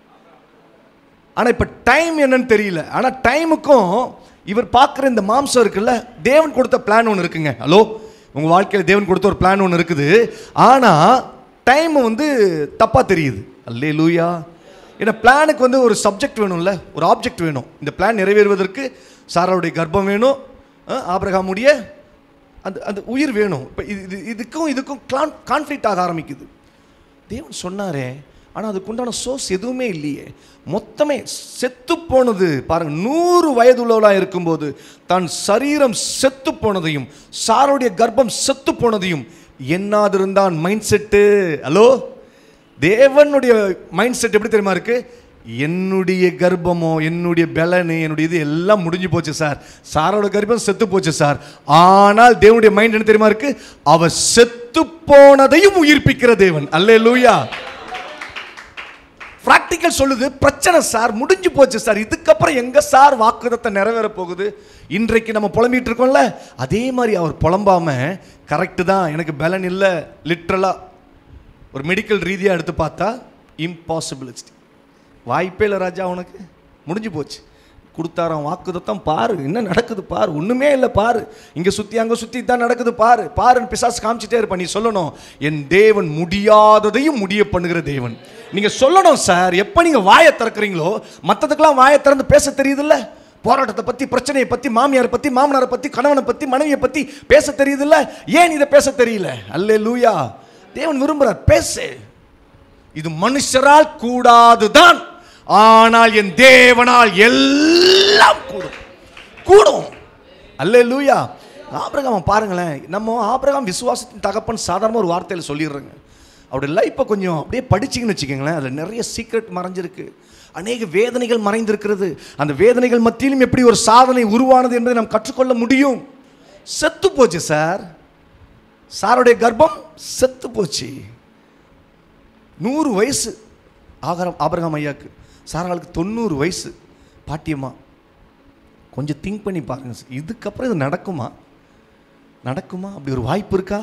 ஆனால் இப்போ டைம் என்னன்னு தெரியல ஆனால் டைமுக்கும் இவர் பார்க்குற இந்த மாம்சம் இருக்குல்ல தேவன் கொடுத்த பிளான் ஒன்று இருக்குங்க ஹலோ உங்கள் வாழ்க்கையில் தேவன் கொடுத்த ஒரு பிளான் ஒன்று இருக்குது ஆனால் டைம் வந்து தப்பாக தெரியுது அல்லே லூயா ஏன்னா பிளானுக்கு வந்து ஒரு சப்ஜெக்ட் வேணும்ல ஒரு ஆப்ஜெக்ட் வேணும் இந்த பிளான் நிறைவேறுவதற்கு சாராவுடைய கர்ப்பம் வேணும் அஹ், ஆபிரகாமுடைய அந்த அந்த உயிர் வேணும் இப்போ இது இது இதுக்கும் இதுக்கும் கான் கான்ஃப்ளிக்ட் ஆக ஆரம்பிக்குது தேவன் சொன்னாரே ஆனால் அதுக்குண்டான சோர்ஸ் எதுவுமே இல்லையே மொத்தமே செத்து போனது பாருங்க நூறு வயதுள்ளவளாக இருக்கும்போது தன் சரீரம் செத்து போனதையும் சாருடைய கர்ப்பம் செத்து போனதையும் என்னாதிருந்தான் மைண்ட் செட்டு ஹலோ தேவனுடைய மைண்ட் செட் எப்படி தெரியுமா இருக்கு என்னுடைய கர்ப்பமோ என்னுடைய பலனு என்னுடைய இது எல்லாம் முடிஞ்சு போச்சு சார் சாரோட கர்ப்பம் செத்து போச்சு சார் ஆனால் தேவனுடைய மைண்ட் என்ன தெரியுமா இருக்கு அவர் செத்து போனதையும் உயிர்ப்பிக்கிற தேவன் அல்லே லூயா ப்ராக்டிக்கல் சொல்லுது பிரச்சனை சார் முடிஞ்சு போச்சு சார் இதுக்கப்புறம் எங்க சார் வாக்குதத்தை நிறைவேற போகுது இன்றைக்கு நம்ம புலம்பிட்டு இருக்கோம்ல அதே மாதிரி அவர் புலம்பாம கரெக்டு தான் எனக்கு பலன் இல்லை லிட்ரலா ஒரு மெடிக்கல் ரீதியாக எடுத்து பார்த்தா இம்பாசிபிலிட்டி வாய்ப்பே இல்லை ராஜா உனக்கு முடிஞ்சு போச்சு கொடுத்தாராம் வாக்குதத்தம் பாரு என்ன நடக்குது பாரு ஒன்றுமே இல்லை பாரு இங்கே சுற்றி அங்கே சுற்றி தான் நடக்குது பாரு பாருன்னு பிசாசு காமிச்சிட்டே இருப்ப நீ சொல்லணும் என் தேவன் முடியாததையும் முடிய பண்ணுகிற தேவன் நீங்கள் சொல்லணும் சார் எப்போ நீங்கள் வாயை திறக்கிறீங்களோ மற்றதுக்கெல்லாம் வாயை திறந்து பேச தெரியுதுல்ல போராட்டத்தை பற்றி பிரச்சனையை பற்றி மாமியாரை பற்றி மாமனாரை பற்றி கணவனை பற்றி மனைவியை பற்றி பேச தெரியுதுல்ல ஏன் இதை பேச தெரியல அல்லே லூயா தேவன் விரும்புகிறார் பேசு இது மனுஷரால் கூடாதுதான் ஆனால் என் தேவனால் எல்லாம் கூடும் கூடும் அல்லே லூயா ஆபிரகாம் பாருங்களேன் நம்ம ஆபிரகாம் விசுவாசத்தின் தகப்பன் சாதாரண ஒரு வார்த்தையில் சொல்லிடுறேங்க அவருடைய லைஃப்பை கொஞ்சம் அப்படியே படிச்சிங்கன்னு வச்சுக்கோங்களேன் அதில் நிறைய சீக்ரெட் மறைஞ்சிருக்கு அநேக வேதனைகள் மறைந்திருக்கிறது அந்த வேதனைகள் மத்தியிலும் எப்படி ஒரு சாதனை உருவானது என்பதை நாம் கற்றுக்கொள்ள முடியும் செத்து போச்சு சார் சாருடைய கர்ப்பம் செத்து போச்சு நூறு வயசு ஆகரம் ஆபரகாம் ஐயாக்கு சாராளுக்கு தொண்ணூறு வயசு பாட்டியம்மா கொஞ்சம் திங்க் பண்ணி பாருங்க சார். இதுக்கப்புறம் இது நடக்குமா நடக்குமா அப்படி ஒரு வாய்ப்பு இருக்கா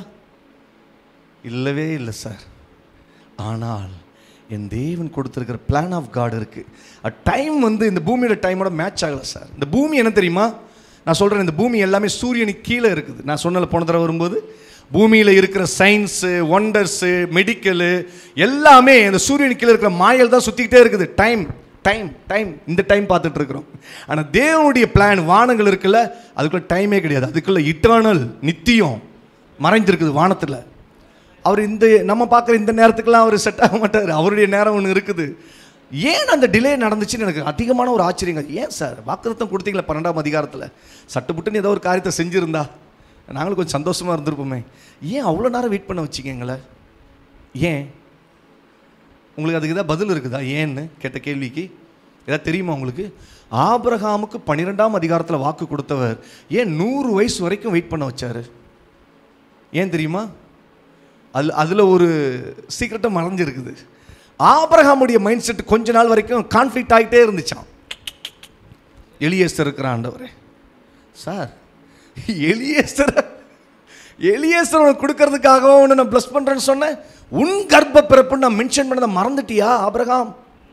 இல்லவே இல்லை சார் ஆனால் என் தேவன் கொடுத்துருக்கிற பிளான் ஆஃப் காட் இருக்குது டைம் வந்து இந்த பூமியோட டைமோட மேட்ச் ஆகலை சார் இந்த பூமி என்ன தெரியுமா நான் சொல்கிறேன் இந்த பூமி எல்லாமே சூரியனுக்கு கீழே இருக்குது நான் சொன்னல போன தடவை வரும்போது பூமியில் இருக்கிற சயின்ஸு ஒண்டர்ஸு மெடிக்கலு எல்லாமே இந்த சூரியனுக்கு கீழே இருக்கிற மாயல் தான் சுற்றிக்கிட்டே இருக்குது டைம் டைம் டைம் இந்த டைம் பார்த்துட்டு இருக்கிறோம் ஆனால் தேவனுடைய பிளான் வானங்கள் இருக்குல்ல அதுக்குள்ள டைமே கிடையாது அதுக்குள்ள இட்டர்னல் நித்தியம் மறைஞ்சிருக்குது வானத்தில் அவர் இந்த நம்ம பார்க்குற இந்த நேரத்துக்கெல்லாம் அவர் செட் ஆக மாட்டார் அவருடைய நேரம் ஒன்று இருக்குது ஏன் அந்த டிலே நடந்துச்சுன்னு எனக்கு அதிகமான ஒரு ஆச்சரியங்க ஏன் சார் வாக்குத்தம் கொடுத்தீங்களா பன்னெண்டாம் அதிகாரத்தில் சட்டுப்புட்டுன்னு ஏதோ ஒரு காரியத்தை செஞ்சுருந்தா நாங்களும் கொஞ்சம் சந்தோஷமாக இருந்திருப்போமே ஏன் அவ்வளோ நேரம் வெயிட் பண்ண வச்சிங்க எங்களை ஏன் உங்களுக்கு அதுக்கு ஏதாவது பதில் இருக்குதா ஏன்னு கேட்ட கேள்விக்கு ஏதாவது தெரியுமா உங்களுக்கு ஆபிரகாமுக்கு பன்னிரெண்டாம் அதிகாரத்தில் வாக்கு கொடுத்தவர் ஏன் நூறு வயசு வரைக்கும் வெயிட் பண்ண வச்சாரு ஏன் தெரியுமா அதில் அதில் ஒரு சீக்கிரட்டம் மறைஞ்சிருக்குது ஆபிரகாமுடைய மைண்ட் செட் கொஞ்ச நாள் வரைக்கும் கான்ஃப்ளிக்ட் ஆகிட்டே இருந்துச்சான் எலியேஸ்தர் இருக்கிற ஆண்டவரே சார் எலியேஸ்தர் எலியேஸ்தர் உனக்கு கொடுக்கறதுக்காக உன்னை நான் ப்ளஸ் பண்ணுறேன்னு சொன்னேன் உன் கர்ப்ப பிறப்பு நான் மென்ஷன் பண்ணதை மறந்துட்டியா ஆபிரகாம்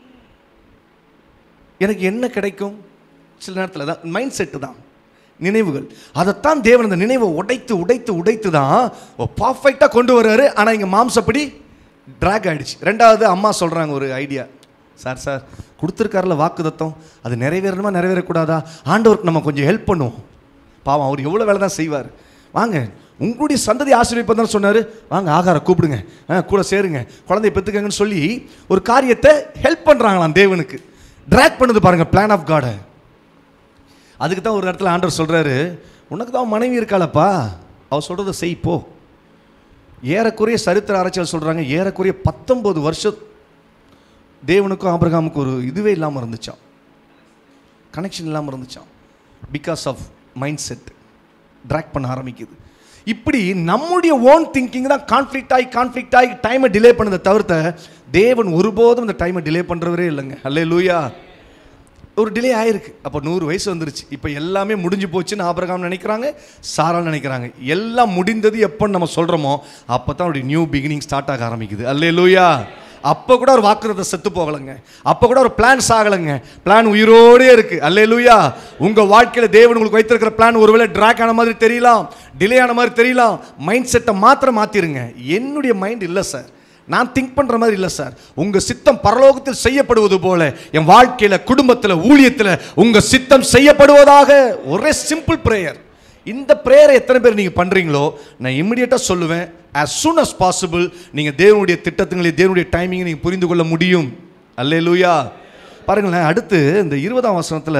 எனக்கு என்ன கிடைக்கும் சில நேரத்தில் தான் மைண்ட் செட்டு தான் நினைவுகள் அதைத்தான் தேவன் அந்த நினைவை உடைத்து உடைத்து உடைத்து தான் பர்ஃபெக்டாக கொண்டு வர்றாரு ஆனால் இங்கே மாம்சப்படி ட்ராக் ஆயிடுச்சு ரெண்டாவது அம்மா சொல்கிறாங்க ஒரு ஐடியா சார் சார் கொடுத்துருக்காருல வாக்குதத்தம் அது நிறைவேறணுமா நிறைவேறக்கூடாதா ஆண்டவருக்கு நம்ம கொஞ்சம் ஹெல்ப் பண்ணுவோம் பாவம் அவர் எவ்வளோ வேலை தான் செய்வார் வாங்க உங்களுடைய சந்ததி ஆசீர்வதிப்பதான் சொன்னார் வாங்க ஆகாரம் கூப்பிடுங்க ஆ, கூட சேருங்க குழந்தைய பெற்றுக்கங்கன்னு சொல்லி ஒரு காரியத்தை ஹெல்ப் பண்ணுறாங்களாம் தேவனுக்கு ட்ராக் பண்ணுது பாருங்க பிளான் ஆஃப் காடை அதுக்கு தான் ஒரு இடத்துல ஆண்டவர் சொல்கிறாரு உனக்கு தான் மனைவி இருக்காளப்பா அவ சொல்கிறத செய் போ ஏறக்குறைய சரித்திர ஆராய்ச்சியால் சொல்கிறாங்க ஏறக்குறைய பத்தொம்போது வருஷம் தேவனுக்கும் ஆபிரகாமுக்கும் ஒரு இதுவே இல்லாமல் இருந்துச்சான் கனெக்ஷன் இல்லாமல் இருந்துச்சான் because of mind set track பண்ண ஆரம்பிக்குது இப்படி நம்முடைய ஓன் திங்கிங் தான் கான்ஃப்ளிக்ட் ஆகி கான்ஃப்ளிக்ட் ஆகி டைமை டிலே பண்ணதை தவிர்த்த தேவன் ஒருபோதும் இந்த டைமை டிலே பண்ணுறவரே இல்லைங்க அல்லே லூயா ஒரு டிலே ஆயிருக்கு அப்போ நூறு வயசு வந்துருச்சு இப்போ எல்லாமே முடிஞ்சு போச்சுன்னு ஆபிரகாம் நினைக்கிறாங்க சாரா நினைக்கிறாங்க எல்லாம் முடிந்தது எப்போன்னு நம்ம சொல்கிறோமோ அப்போ தான் அவருடைய நியூ பிகினிங் ஸ்டார்ட் ஆக ஆரம்பிக்குது அல்லே லூயா அப்போ கூட ஒரு வாக்குறத செத்து போகலைங்க அப்போ கூட ஒரு பிளான்ஸ் ஆகலைங்க பிளான் உயிரோடே இருக்கு அல்லே லூயா உங்கள் வாழ்க்கையில் தேவன் உங்களுக்கு வைத்திருக்கிற பிளான் ஒருவேளை ட்ராக் ஆன மாதிரி தெரியலாம் டிலே ஆன மாதிரி தெரியலாம் மைண்ட் செட்டை மாத்திரம் மாற்றிருங்க என்னுடைய மைண்ட் இல்லை சார் நான் திங்க் பண்ற மாதிரி இல்லை சார் உங்க சித்தம் பரலோகத்தில் செய்யப்படுவது போல என் வாழ்க்கையில குடும்பத்துல ஊழியத்துல உங்க சித்தம் செய்யப்படுவதாக ஒரே சிம்பிள் பிரேயர் இந்த பிரேயரை எத்தனை பேர் நீங்க பண்றீங்களோ நான் இமிடியேட்டா சொல்லுவேன் as soon as possible நீங்க தேவனுடைய திட்டத்துங்களை தேவனுடைய டைமிங்கை நீங்க புரிந்து கொள்ள முடியும் அல்லேலூயா பாருங்களேன் அடுத்து இந்த இருபதாம் வசனத்துல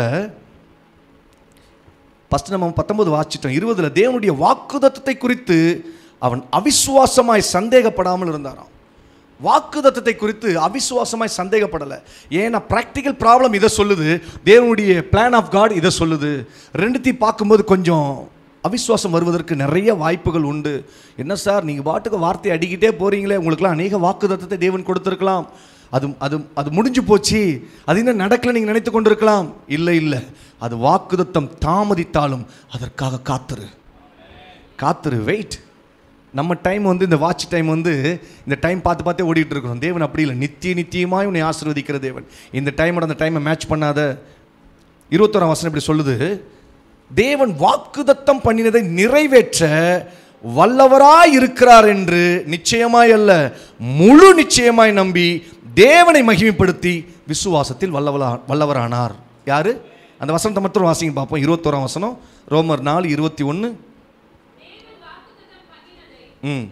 ஃபஸ்ட்டு நம்ம பத்தொன்பது வாசிச்சிட்டோம் இருபதுல தேவனுடைய வாக்குதத்தத்தை குறித்து அவன் அவிசுவாசமாய் சந்தேகப்படாமல் இருந்தாராம் வாக்குதத்தத்தை குறித்து அவிசுவாசமாய் சந்தேகப்படலை ஏன்னா ப்ராக்டிக்கல் ப்ராப்ளம் இதை சொல்லுது தேவனுடைய பிளான் ஆஃப் காட் இதை சொல்லுது ரெண்டுத்தையும் பார்க்கும்போது கொஞ்சம் அவிசுவாசம் வருவதற்கு நிறைய வாய்ப்புகள் உண்டு என்ன சார் நீங்கள் பாட்டுக்கு வார்த்தை அடிக்கிட்டே போறீங்களே உங்களுக்குலாம் அநேக வாக்குதத்தத்தை தேவன் கொடுத்துருக்கலாம் அது அது அது முடிஞ்சு போச்சு அது இன்னும் நடக்கல நீங்கள் நினைத்து கொண்டிருக்கலாம் இல்லை இல்லை அது வாக்குதத்தம் தாமதித்தாலும் அதற்காக காத்துரு காத்துரு வெயிட் நம்ம டைம் வந்து இந்த வாட்ச் டைம் வந்து இந்த டைம் பார்த்து பார்த்தே ஓடிட்டு இருக்கிறோம் தேவன் அப்படி இல்லை நித்திய நித்தியமாய் உன்னை ஆசீர்வதிக்கிற தேவன் இந்த டைமோட அந்த டைமை மேட்ச் பண்ணாத இருபத்தோராம் வசனம் இப்படி சொல்லுது தேவன் வாக்குதத்தம் பண்ணினதை நிறைவேற்ற வல்லவராய் இருக்கிறார் என்று நிச்சயமாய் அல்ல முழு நிச்சயமாய் நம்பி தேவனை மகிமைப்படுத்தி விசுவாசத்தில் வல்லவரா வல்லவரானார் யாரு அந்த வசனத்தை மட்டும் வாசிங்க பார்ப்போம் இருபத்தோராம் வசனம் ரோமர் நாலு இருபத்தி ஒன்று ம்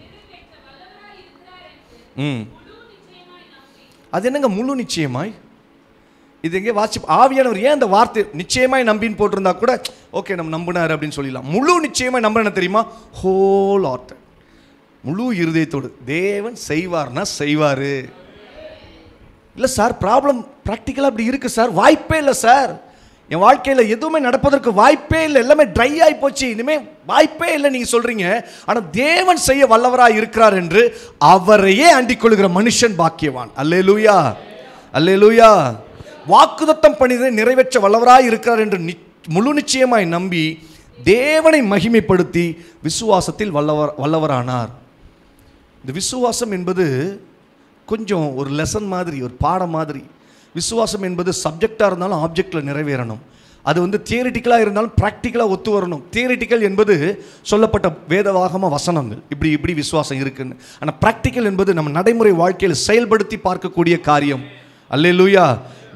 ம் அது என்னங்க முழு நிச்சயமாய் இது எங்கே வாசி ஆவியானவர் ஏன் அந்த வார்த்தை நிச்சயமாய் நம்பின்னு போட்டிருந்தா கூட ஓகே நம்ம நம்பினார் அப்படின்னு சொல்லிடலாம் முழு நிச்சயமாய் நம்புறேன் தெரியுமா ஹோல் ஆர்ட் முழு இருதயத்தோடு தேவன் செய்வார்னா செய்வார் இல்லை சார் ப்ராப்ளம் ப்ராக்டிக்கலாக அப்படி இருக்குது சார் வாய்ப்பே இல்லை சார் என் வாழ்க்கையில் எதுவுமே நடப்பதற்கு வாய்ப்பே இல்லை எல்லாமே ட்ரை ஆகி போச்சு இனிமேல் வாய்ப்பே இல்லை நீங்கள் சொல்கிறீங்க ஆனால் தேவன் செய்ய வல்லவராக இருக்கிறார் என்று அவரையே அண்டிக் கொள்கிற மனுஷன் பாக்கியவான் அல்லே லூயா அல்லே லூயா வாக்குதத்தம் பண்ணிதை நிறைவேற்ற வல்லவராய் இருக்கிறார் என்று நி- முழு நிச்சயமாய் நம்பி தேவனை மகிமைப்படுத்தி விசுவாசத்தில் வல்லவர் வல்லவரானார் இந்த விசுவாசம் என்பது கொஞ்சம் ஒரு லெசன் மாதிரி ஒரு பாடம் மாதிரி விசுவாசம் என்பது சப்ஜெக்டாக இருந்தாலும் ஆப்ஜெக்டில் நிறைவேறணும் அது வந்து தியரிட்டிக்கலாக இருந்தாலும் ப்ராக்டிக்கலாக ஒத்து வரணும் தியரிட்டிக்கல் என்பது சொல்லப்பட்ட வேதவாகம வசனங்கள் இப்படி இப்படி விசுவாசம் இருக்குன்னு ஆனால் ப்ராக்டிக்கல் என்பது நம்ம நடைமுறை வாழ்க்கையில் செயல்படுத்தி பார்க்கக்கூடிய காரியம் அல்லேலூயா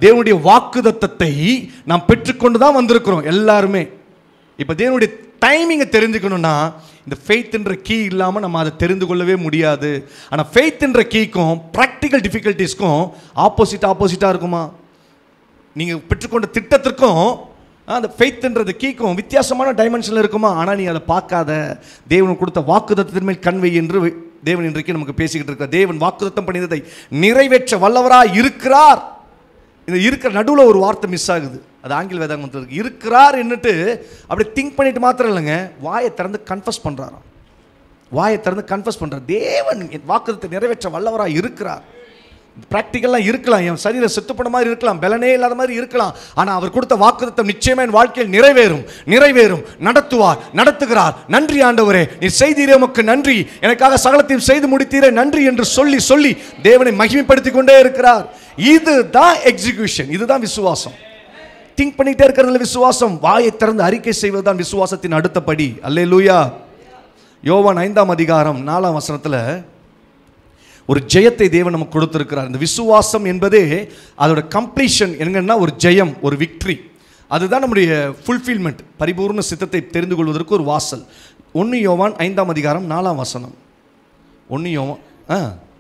தேவனுடைய வாக்குதத்தத்தை நாம் பெற்றுக்கொண்டு தான் வந்திருக்கிறோம் எல்லாருமே இப்போ தேவனுடைய டைமிங்கை தெரிஞ்சுக்கணும்னா இந்த ஃபெய்த்ன்ற கீ இல்லாமல் நம்ம அதை தெரிந்து கொள்ளவே முடியாது ஆனால் ஃபெய்த்ன்ற கீக்கும் ப்ராக்டிக்கல் டிஃபிகல்ட்டிஸ்க்கும் ஆப்போசிட் ஆப்போசிட்டாக இருக்குமா நீங்கள் பெற்றுக்கொண்ட திட்டத்திற்கும் ஆ, அந்த ஃபெய்த்ன்றது கீக்கும் வித்தியாசமான டைமென்ஷனில் இருக்குமா ஆனால் நீ அதை பார்க்காத தேவன் கொடுத்த வாக்குதத்தின் மேல் கண்வை என்று வி- தேவன் இன்றைக்கு நமக்கு பேசிக்கிட்டு இருக்கார் தேவன் வாக்குதத்தம் பண்ணியதை நிறைவேற்ற வல்லவராய் இருக்கிறார் இந்த இருக்கிற நடுவில் ஒரு வார்த்தை மிஸ் ஆகுது அது ஆங்கில வேதாங்கத்தில் இருக்கு இருக்கிறார் என்னட்டு அப்படி திங்க் பண்ணிட்டு மாத்திரம் இல்லைங்க வாயை திறந்து கன்ஃபஸ் பண்ணுறாராம் வாயை திறந்து கன்ஃபஸ் பண்ணுறார் தேவன் என் வாக்குதத்தை நிறைவேற்ற வல்லவராக இருக்கிறார் ப்ராக்டிக்கலாக இருக்கலாம் என் சரீரம் செத்து போன மாதிரி இருக்கலாம் பலனே இல்லாத மாதிரி இருக்கலாம் ஆனால் அவர் கொடுத்த வாக்குத்தத்தம் நிச்சயமா என் வாழ்க்கையில் நிறைவேறும் நிறைவேறும் நடத்துவார் நடத்துகிறார் நன்றி ஆண்டவரே நீ செய்தீரே உமக்கு நன்றி எனக்காக சகலத்தையும் செய்து முடித்தீரே நன்றி என்று சொல்லி சொல்லி தேவனை மகிமைப்படுத்தி கொண்டே இருக்கிறார் இதுதான் எக்ஸிகியூஷன் இதுதான் விசுவாசம் திங்க் பண்ணிட்டே இருக்கிறதுல விசுவாசம் வாயை திறந்து அறிக்கை செய்வதுதான் விசுவாசத்தின் அடுத்த படி அல்லே லூயா யோவான் ஐந்தாம் அதிகாரம் நாலாம் வசனத்துல ஒரு ஜெயத்தை தேவன் நமக்கு கொடுத்திருக்கிறார் இந்த விசுவாசம் என்பதே அதோட கம்ப்ளீஷன் என்னன்னா ஒரு ஜெயம் ஒரு விக்ட்ரி அதுதான் நம்முடைய ஃபுல்ஃபில்மெண்ட் பரிபூர்ண சித்தத்தை தெரிந்து கொள்வதற்கு ஒரு வாசல் ஒன்று யோவான் ஐந்தாம் அதிகாரம் நாலாம் வசனம் ஒன்று யோவான் ஆ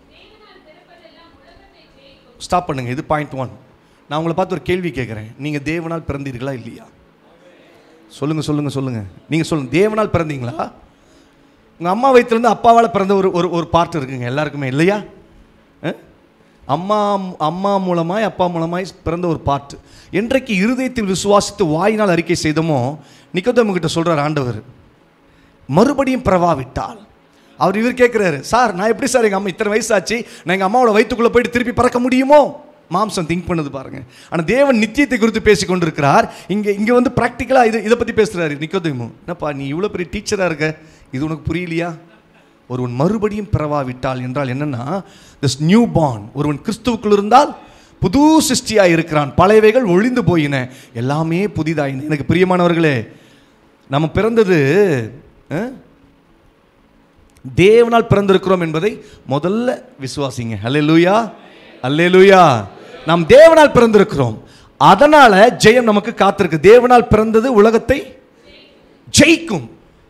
ஸ்டாப் பண்ணுங்க இது பாயிண்ட் ஒன் நான் உங்களை பார்த்து ஒரு கேள்வி கேட்குறேன் நீங்கள் தேவனால் பிறந்தீர்களா இல்லையா சொல்லுங்க சொல்லுங்க சொல்லுங்க நீங்கள் சொல்லுங்க தேவனால் பிறந்தீங்களா உங்கள் அம்மா வயிற்றுலேருந்து அப்பாவால் பிறந்த ஒரு ஒரு ஒரு பார்ட் இருக்குங்க எல்லாருக்குமே இல்லையா அஹ்? அம்மா அம்மா மூலமாய் அப்பா மூலமாய் பிறந்த ஒரு பார்ட் என்றைக்கு இருதயத்தில் விசுவாசித்து வாயினால் அறிக்கை செய்தோமோ நிக்கோதேமு கிட்ட சொல்கிறார் ஆண்டவர் மறுபடியும் பிறவாவிட்டால் அவர் இவர் கேட்குறாரு சார் நான் எப்படி சார் எங்கள் அம்மா இத்தனை வயசாச்சு நான் எங்கள் அம்மாவோட வயிற்றுக்குள்ளே போயிட்டு திருப்பி பறக்க முடியுமோ மாம்சம் திங்க் பண்ணுது பாருங்க ஆனால் தேவன் நித்தியத்தை குறித்து பேசி கொண்டிருக்கிறார் இங்கே இங்கே வந்து ப்ராக்டிக்கலாக இது இதை பற்றி பேசுகிறாரு நிக்கோதேமு என்னப்பா நீ இவ்வளோ பெரிய டீச்சராக இருக்க இது உனக்கு புரியலையா ஒருவன் மறுபடியும் பிறவாவிட்டால் என்றால் என்னன்னா திஸ் நியூ பார்ன் ஒருவன் கிறிஸ்துவுக்குள் இருந்தால் புது சிருஷ்டியாக இருக்கிறான் பழையவைகள் ஒழிந்து போயின எல்லாமே புதிதாயின எனக்கு பிரியமானவர்களே நம்ம பிறந்தது அஹ், தேவனால் பிறந்திருக்கிறோம் என்பதை முதல்ல விசுவாசிங்க அல்லேலூயா அல்லேலூயா நாம் தேவனால் பிறந்திருக்கிறோம் அதனால ஜெயம் நமக்கு காத்திருக்கு தேவனால் பிறந்தது உலகத்தை ஜெயிக்கும்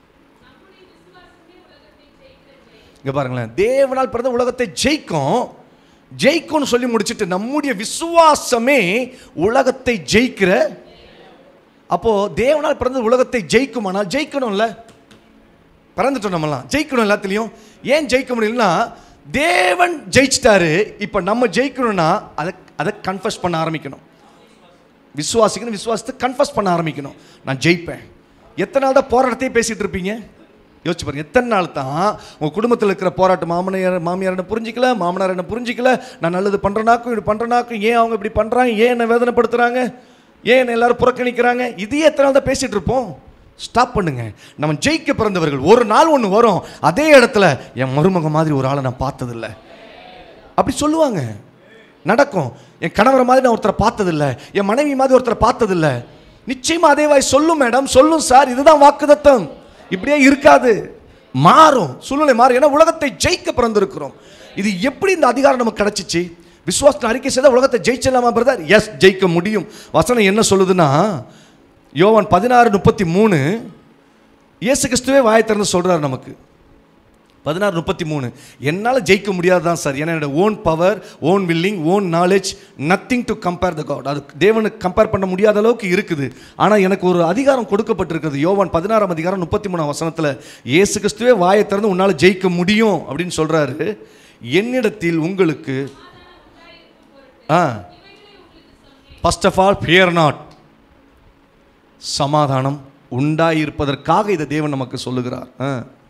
இங்க பாருங்களேன் தேவனால் பிறந்த உலகத்தை ஜெயிக்கும் ஜெயிக்கும்னு சொல்லி முடிச்சிட்டு நம்முடைய விசுவாசமே உலகத்தை ஜெயிக்கிற அப்போ தேவனால் பிறந்த உலகத்தை ஜெயிக்குமானால் ஜெயிக்கணும்ல பிறந்துட்டோம் நம்மலாம் ஜெயிக்கணும் எல்லாத்துலேயும் ஏன் ஜெயிக்க முடியலன்னா தேவன் ஜெயிச்சிட்டாரு இப்போ நம்ம ஜெயிக்கணும்னா அதை அதை கன்ஃபஸ் பண்ண ஆரம்பிக்கணும் விசுவாசிக்கணும் விசுவாசத்தை கன்ஃபஸ் பண்ண ஆரம்பிக்கணும் நான் ஜெயிப்பேன் எத்தனை நாள் தான் போராட்டத்தையே பேசிட்டு இருப்பீங்க யோசிச்சு பாருங்க எத்தனை நாள் தான் உங்கள் குடும்பத்தில் இருக்கிற போராட்டம் மாமனார் மாமியார் என்ன புரிஞ்சிக்கல மாமனார் என்ன புரிஞ்சிக்கல நான் நல்லது பண்ணுறனாக்கும் இது பண்ணுறனாக்கும் ஏன் அவங்க இப்படி பண்ணுறாங்க ஏன் என்ன வேதனைப்படுத்துகிறாங்க ஏன் என்ன எல்லாரும் புறக்கணிக்கிறாங்க இதையே எத்தனை நாள் தான் பேசிட்டு இருப்போம் ஸ்டாப் பண்ணுங்க நம்ம ஜெயிக்க பிறந்தவர்கள் ஒரு நாள் ஒன்று வரும் அதே இடத்துல என் மருமக மாதிரி ஒரு ஆளை நான் பார்த்ததில்ல அப்படி சொல்லுவாங்க நடக்கும் என் கணவரை மாதிரி நான் ஒருத்தரை பார்த்ததில்ல என் மனைவி மாதிரி ஒருத்தரை பார்த்ததில்ல நிச்சயமா அதே வாய் சொல்லும் மேடம் சொல்லும் சார் இதுதான் வாக்குதத்தம் இப்படியே இருக்காது மாறும் சூழ்நிலை மாறும் ஏன்னா உலகத்தை ஜெயிக்க பிறந்திருக்கிறோம் இது எப்படி இந்த அதிகாரம் நமக்கு கிடைச்சிச்சு விசுவாசத்தை அறிக்கை செய்தால் உலகத்தை ஜெயிச்சிடலாமா பிரதர் எஸ் ஜெயிக்க முடியும் வசனம் என்ன சொல்லுதுன்னா யோவான் பதினாறு முப்பத்தி மூணு இயேசு கிறிஸ்துவே வாயை திறந்து சொல்றாரு நமக்கு பதினாறு முப்பத்தி மூணு என்னால் ஜெயிக்க முடியாது தான் சார் ஏன்னா என்னோட own power own willing own knowledge nothing to compare the God அது தேவனுக்கு கம்பேர் பண்ண முடியாத அளவுக்கு இருக்குது ஆனால் எனக்கு ஒரு அதிகாரம் கொடுக்கப்பட்டிருக்கிறது யோவான் பதினாறாம் அதிகாரம் முப்பத்தி மூணாம் வசனத்தில் இயேசு கிறிஸ்துவே வாயை திறந்து உன்னால் ஜெயிக்க முடியும் அப்படின்னு சொல்கிறாரு என்னிடத்தில் உங்களுக்கு uh first of all fear not சமாதானம் உண்டாயிருப்பதற்காக இதை தேவன் நமக்கு சொல்லுகிறார் ஆ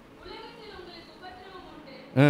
ஆ.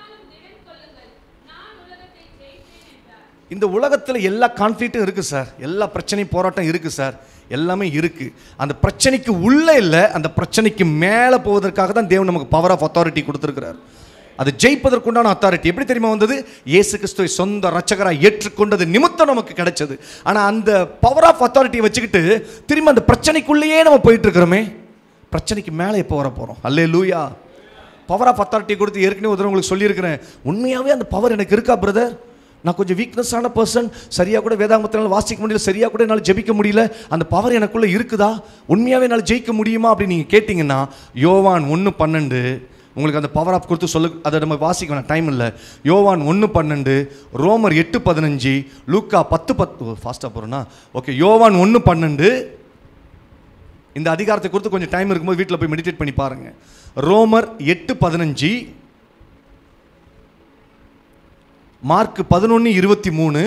இந்த உலகத்தில் எல்லா கான்ஃப்ளிக்ட்டும் இருக்குது சார் எல்லா பிரச்சனையும் போராட்டம் இருக்குது சார் எல்லாமே இருக்குது அந்த பிரச்சனைக்கு உள்ளே இல்லை அந்த பிரச்சனைக்கு மேலே போவதற்காக தான் தேவன் நமக்கு பவர் ஆஃப் அத்தாரிட்டி கொடுத்துருக்கிறார் அது ஜெயிப்பதற்குண்டான அத்தாரிட்டி எப்படி தெரியுமா வந்தது இயேசு கிறிஸ்துவை சொந்த ரட்சகராக ஏற்றுக்கொண்டது நிமித்தம் நமக்கு கிடைச்சது ஆனால் அந்த பவர் ஆஃப் அத்தாரிட்டியை வச்சுக்கிட்டு திரும்ப அந்த பிரச்சனைக்குள்ளேயே நம்ம போயிட்டு இருக்கிறோமே பிரச்சனைக்கு மேலே எப்போ வர போகிறோம் அல்லே லூயா பவர் ஆஃப் அத்தாரிட்டி கொடுத்து ஏற்கனவே ஒரு தடவை உங்களுக்கு சொல்லியிருக்கிறேன் உண்மையாகவே அந்த பவர் எனக்கு இருக்கா பிரதர் நான் கொஞ்சம் வீக்னஸான பர்சன் சரியாக கூட வேதாங்கத்தினால வாசிக்க முடியல சரியாக கூட என்னால் ஜெபிக்க முடியல அந்த பவர் எனக்குள்ளே இருக்குதா உண்மையாகவே என்னால் ஜெயிக்க முடியுமா அப்படின்னு நீங்கள் கேட்டிங்கன்னா யோவான் ஒன்று பன்னெண்டு உங்களுக்கு அந்த பவர் ஆஃப் கொடுத்து சொல்லு அதை நம்ம வாசிக்க வேணாம் டைம் இல்லை யோவான் ஒன்று பன்னெண்டு ரோமர் எட்டு பதினஞ்சு லூக்கா பத்து பத்து ஃபாஸ்ட்டாக போகிறோன்னா ஓகே யோவான் ஒன்று பன்னெண்டு இந்த அதிகாரத்தை குறித்து கொஞ்சம் டைம் இருக்கும்போது வீட்டில் போய் மெடிடேட் பண்ணி பாருங்க ரோமர் எட்டு பதினஞ்சு மார்க் பதினொன்று இருபத்தி மூணு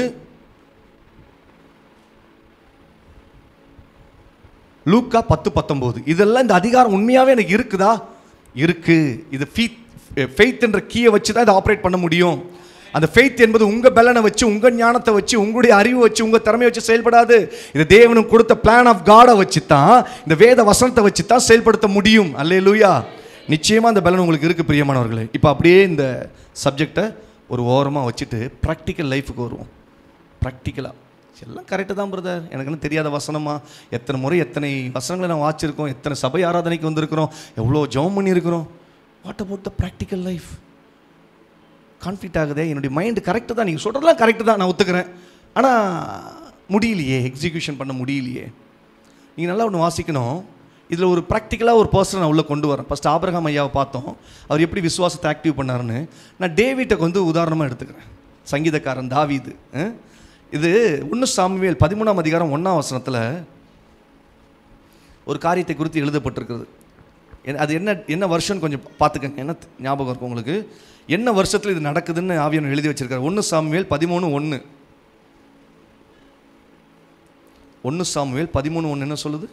லூக்கா பத்து பத்தொம்போது இதெல்லாம் இந்த அதிகாரம் உண்மையாகவே எனக்கு இருக்குதா இருக்கு இது ஃபீத் ஃபெய்த் என்ற கீயை வச்சு தான் இதை ஆப்ரேட் பண்ண முடியும் அந்த ஃபெய்த் என்பது உங்கள் பலனை வச்சு உங்கள் ஞானத்தை வச்சு உங்களுடைய அறிவு வச்சு உங்கள் திறமையை வச்சு செயல்படாது இது தேவனும் கொடுத்த பிளான் ஆஃப் காடை வச்சு தான் இந்த வேத வசனத்தை வச்சு தான் செயல்படுத்த முடியும் அல்லேலூயா நிச்சயமாக அந்த பலன் உங்களுக்கு இருக்குது பிரியமானவர்களே இப்போ அப்படியே இந்த சப்ஜெக்டை ஒரு ஓரமாக வச்சுட்டு ப்ராக்டிக்கல் லைஃபுக்கு வருவோம் ப்ராக்டிக்கலாக எல்லாம் கரெக்டு தான் பிரதர் எனக்குன்னு தெரியாத வசனமா எத்தனை முறை எத்தனை வசனங்களை நான் வாச்சிருக்கோம் எத்தனை சபை ஆராதனைக்கு வந்திருக்கிறோம் எவ்வளோ ஜெபம் பண்ணியிருக்கிறோம் what about the practical life conflict ஆகுதே என்னுடைய மைண்டு கரெக்டு தான் நீங்கள் சொல்கிறதெல்லாம் கரெக்டு தான் நான் ஒத்துக்கிறேன் ஆனால் முடியலையே எக்ஸிக்யூஷன் பண்ண முடியலையே நீங்கள் நல்லா ஒன்று வாசிக்கணும் இதில் ஒரு ப்ராக்டிக்கலாக ஒரு பர்சனை நான் உள்ளே கொண்டு வரேன் ஃபஸ்ட் ஆபிரகாம் ஐயாவை பார்த்தோம் அவர் எப்படி விசுவாசத்தை ஆக்டிவ் பண்ணாருன்னு நான் டேவிட்டை வந்து உதாரணமாக எடுத்துக்கிறேன் சங்கீதக்காரன் தாவீது அஹ்? இது ஒன்று சாமுவேல் பதிமூணாம் அதிகாரம் ஒன்றாம் வசனத்தில் ஒரு காரியத்தை குறித்து எழுதப்பட்டிருக்கிறது என்ன- அது என்ன என்ன வருஷம்னு கொஞ்சம் பார்த்துக்கங்க என்ன ஞாபகம் இருக்கும் உங்களுக்கு என்ன வருஷத்தில் இது நடக்குதுன்னு ஆவியன் எழுதி வச்சிருக்காரு ஒன்று சாமுவேல் பதிமூணு ஒன்று ஒன்று சாமுவேல் பதிமூணு ஒன்று என்ன சொல்லுது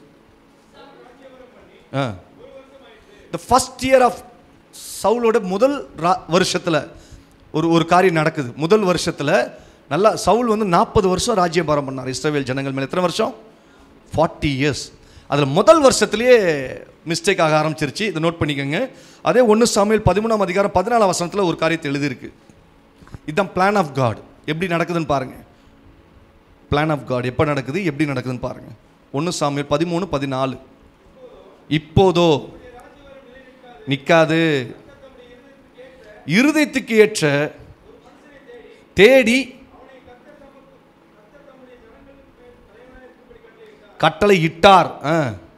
uh the first year of சவுலோட முதல் ரா- வருஷத்தில் ஒரு ஒரு காரியம் நடக்குது முதல் வருஷத்தில் நல்லா சவுல் வந்து நாற்பது வருஷம் ராஜ்யபாரம் பண்ணார் இஸ்ரவேல் ஜனங்கள் மேலே எத்தனை வருஷம் ஃபார்ட்டி இயர்ஸ் அதில் முதல் வருஷத்துலேயே மிஸ்டேக் ஆக ஆரம்பிச்சிருச்சு இதை நோட் பண்ணிக்கோங்க அதே ஒன்று சாமியல் பதிமூணாம் அதிகாரம் பதினாலாம் வசனத்தில் ஒரு காரியத்தை எழுதியிருக்கு இதுதான் பிளான் ஆஃப் காட் எப்படி நடக்குதுன்னு பாருங்கள் பிளான் ஆஃப் காட் எப்போ நடக்குது எப்படி நடக்குதுன்னு பாருங்கள் ஒன்று சாமியல் பதிமூணு பதினாலு இப்போதோ நிற்காது இருதயத்துக்கு ஏற்ற தேடி கட்டளை இட்டார் ஆ.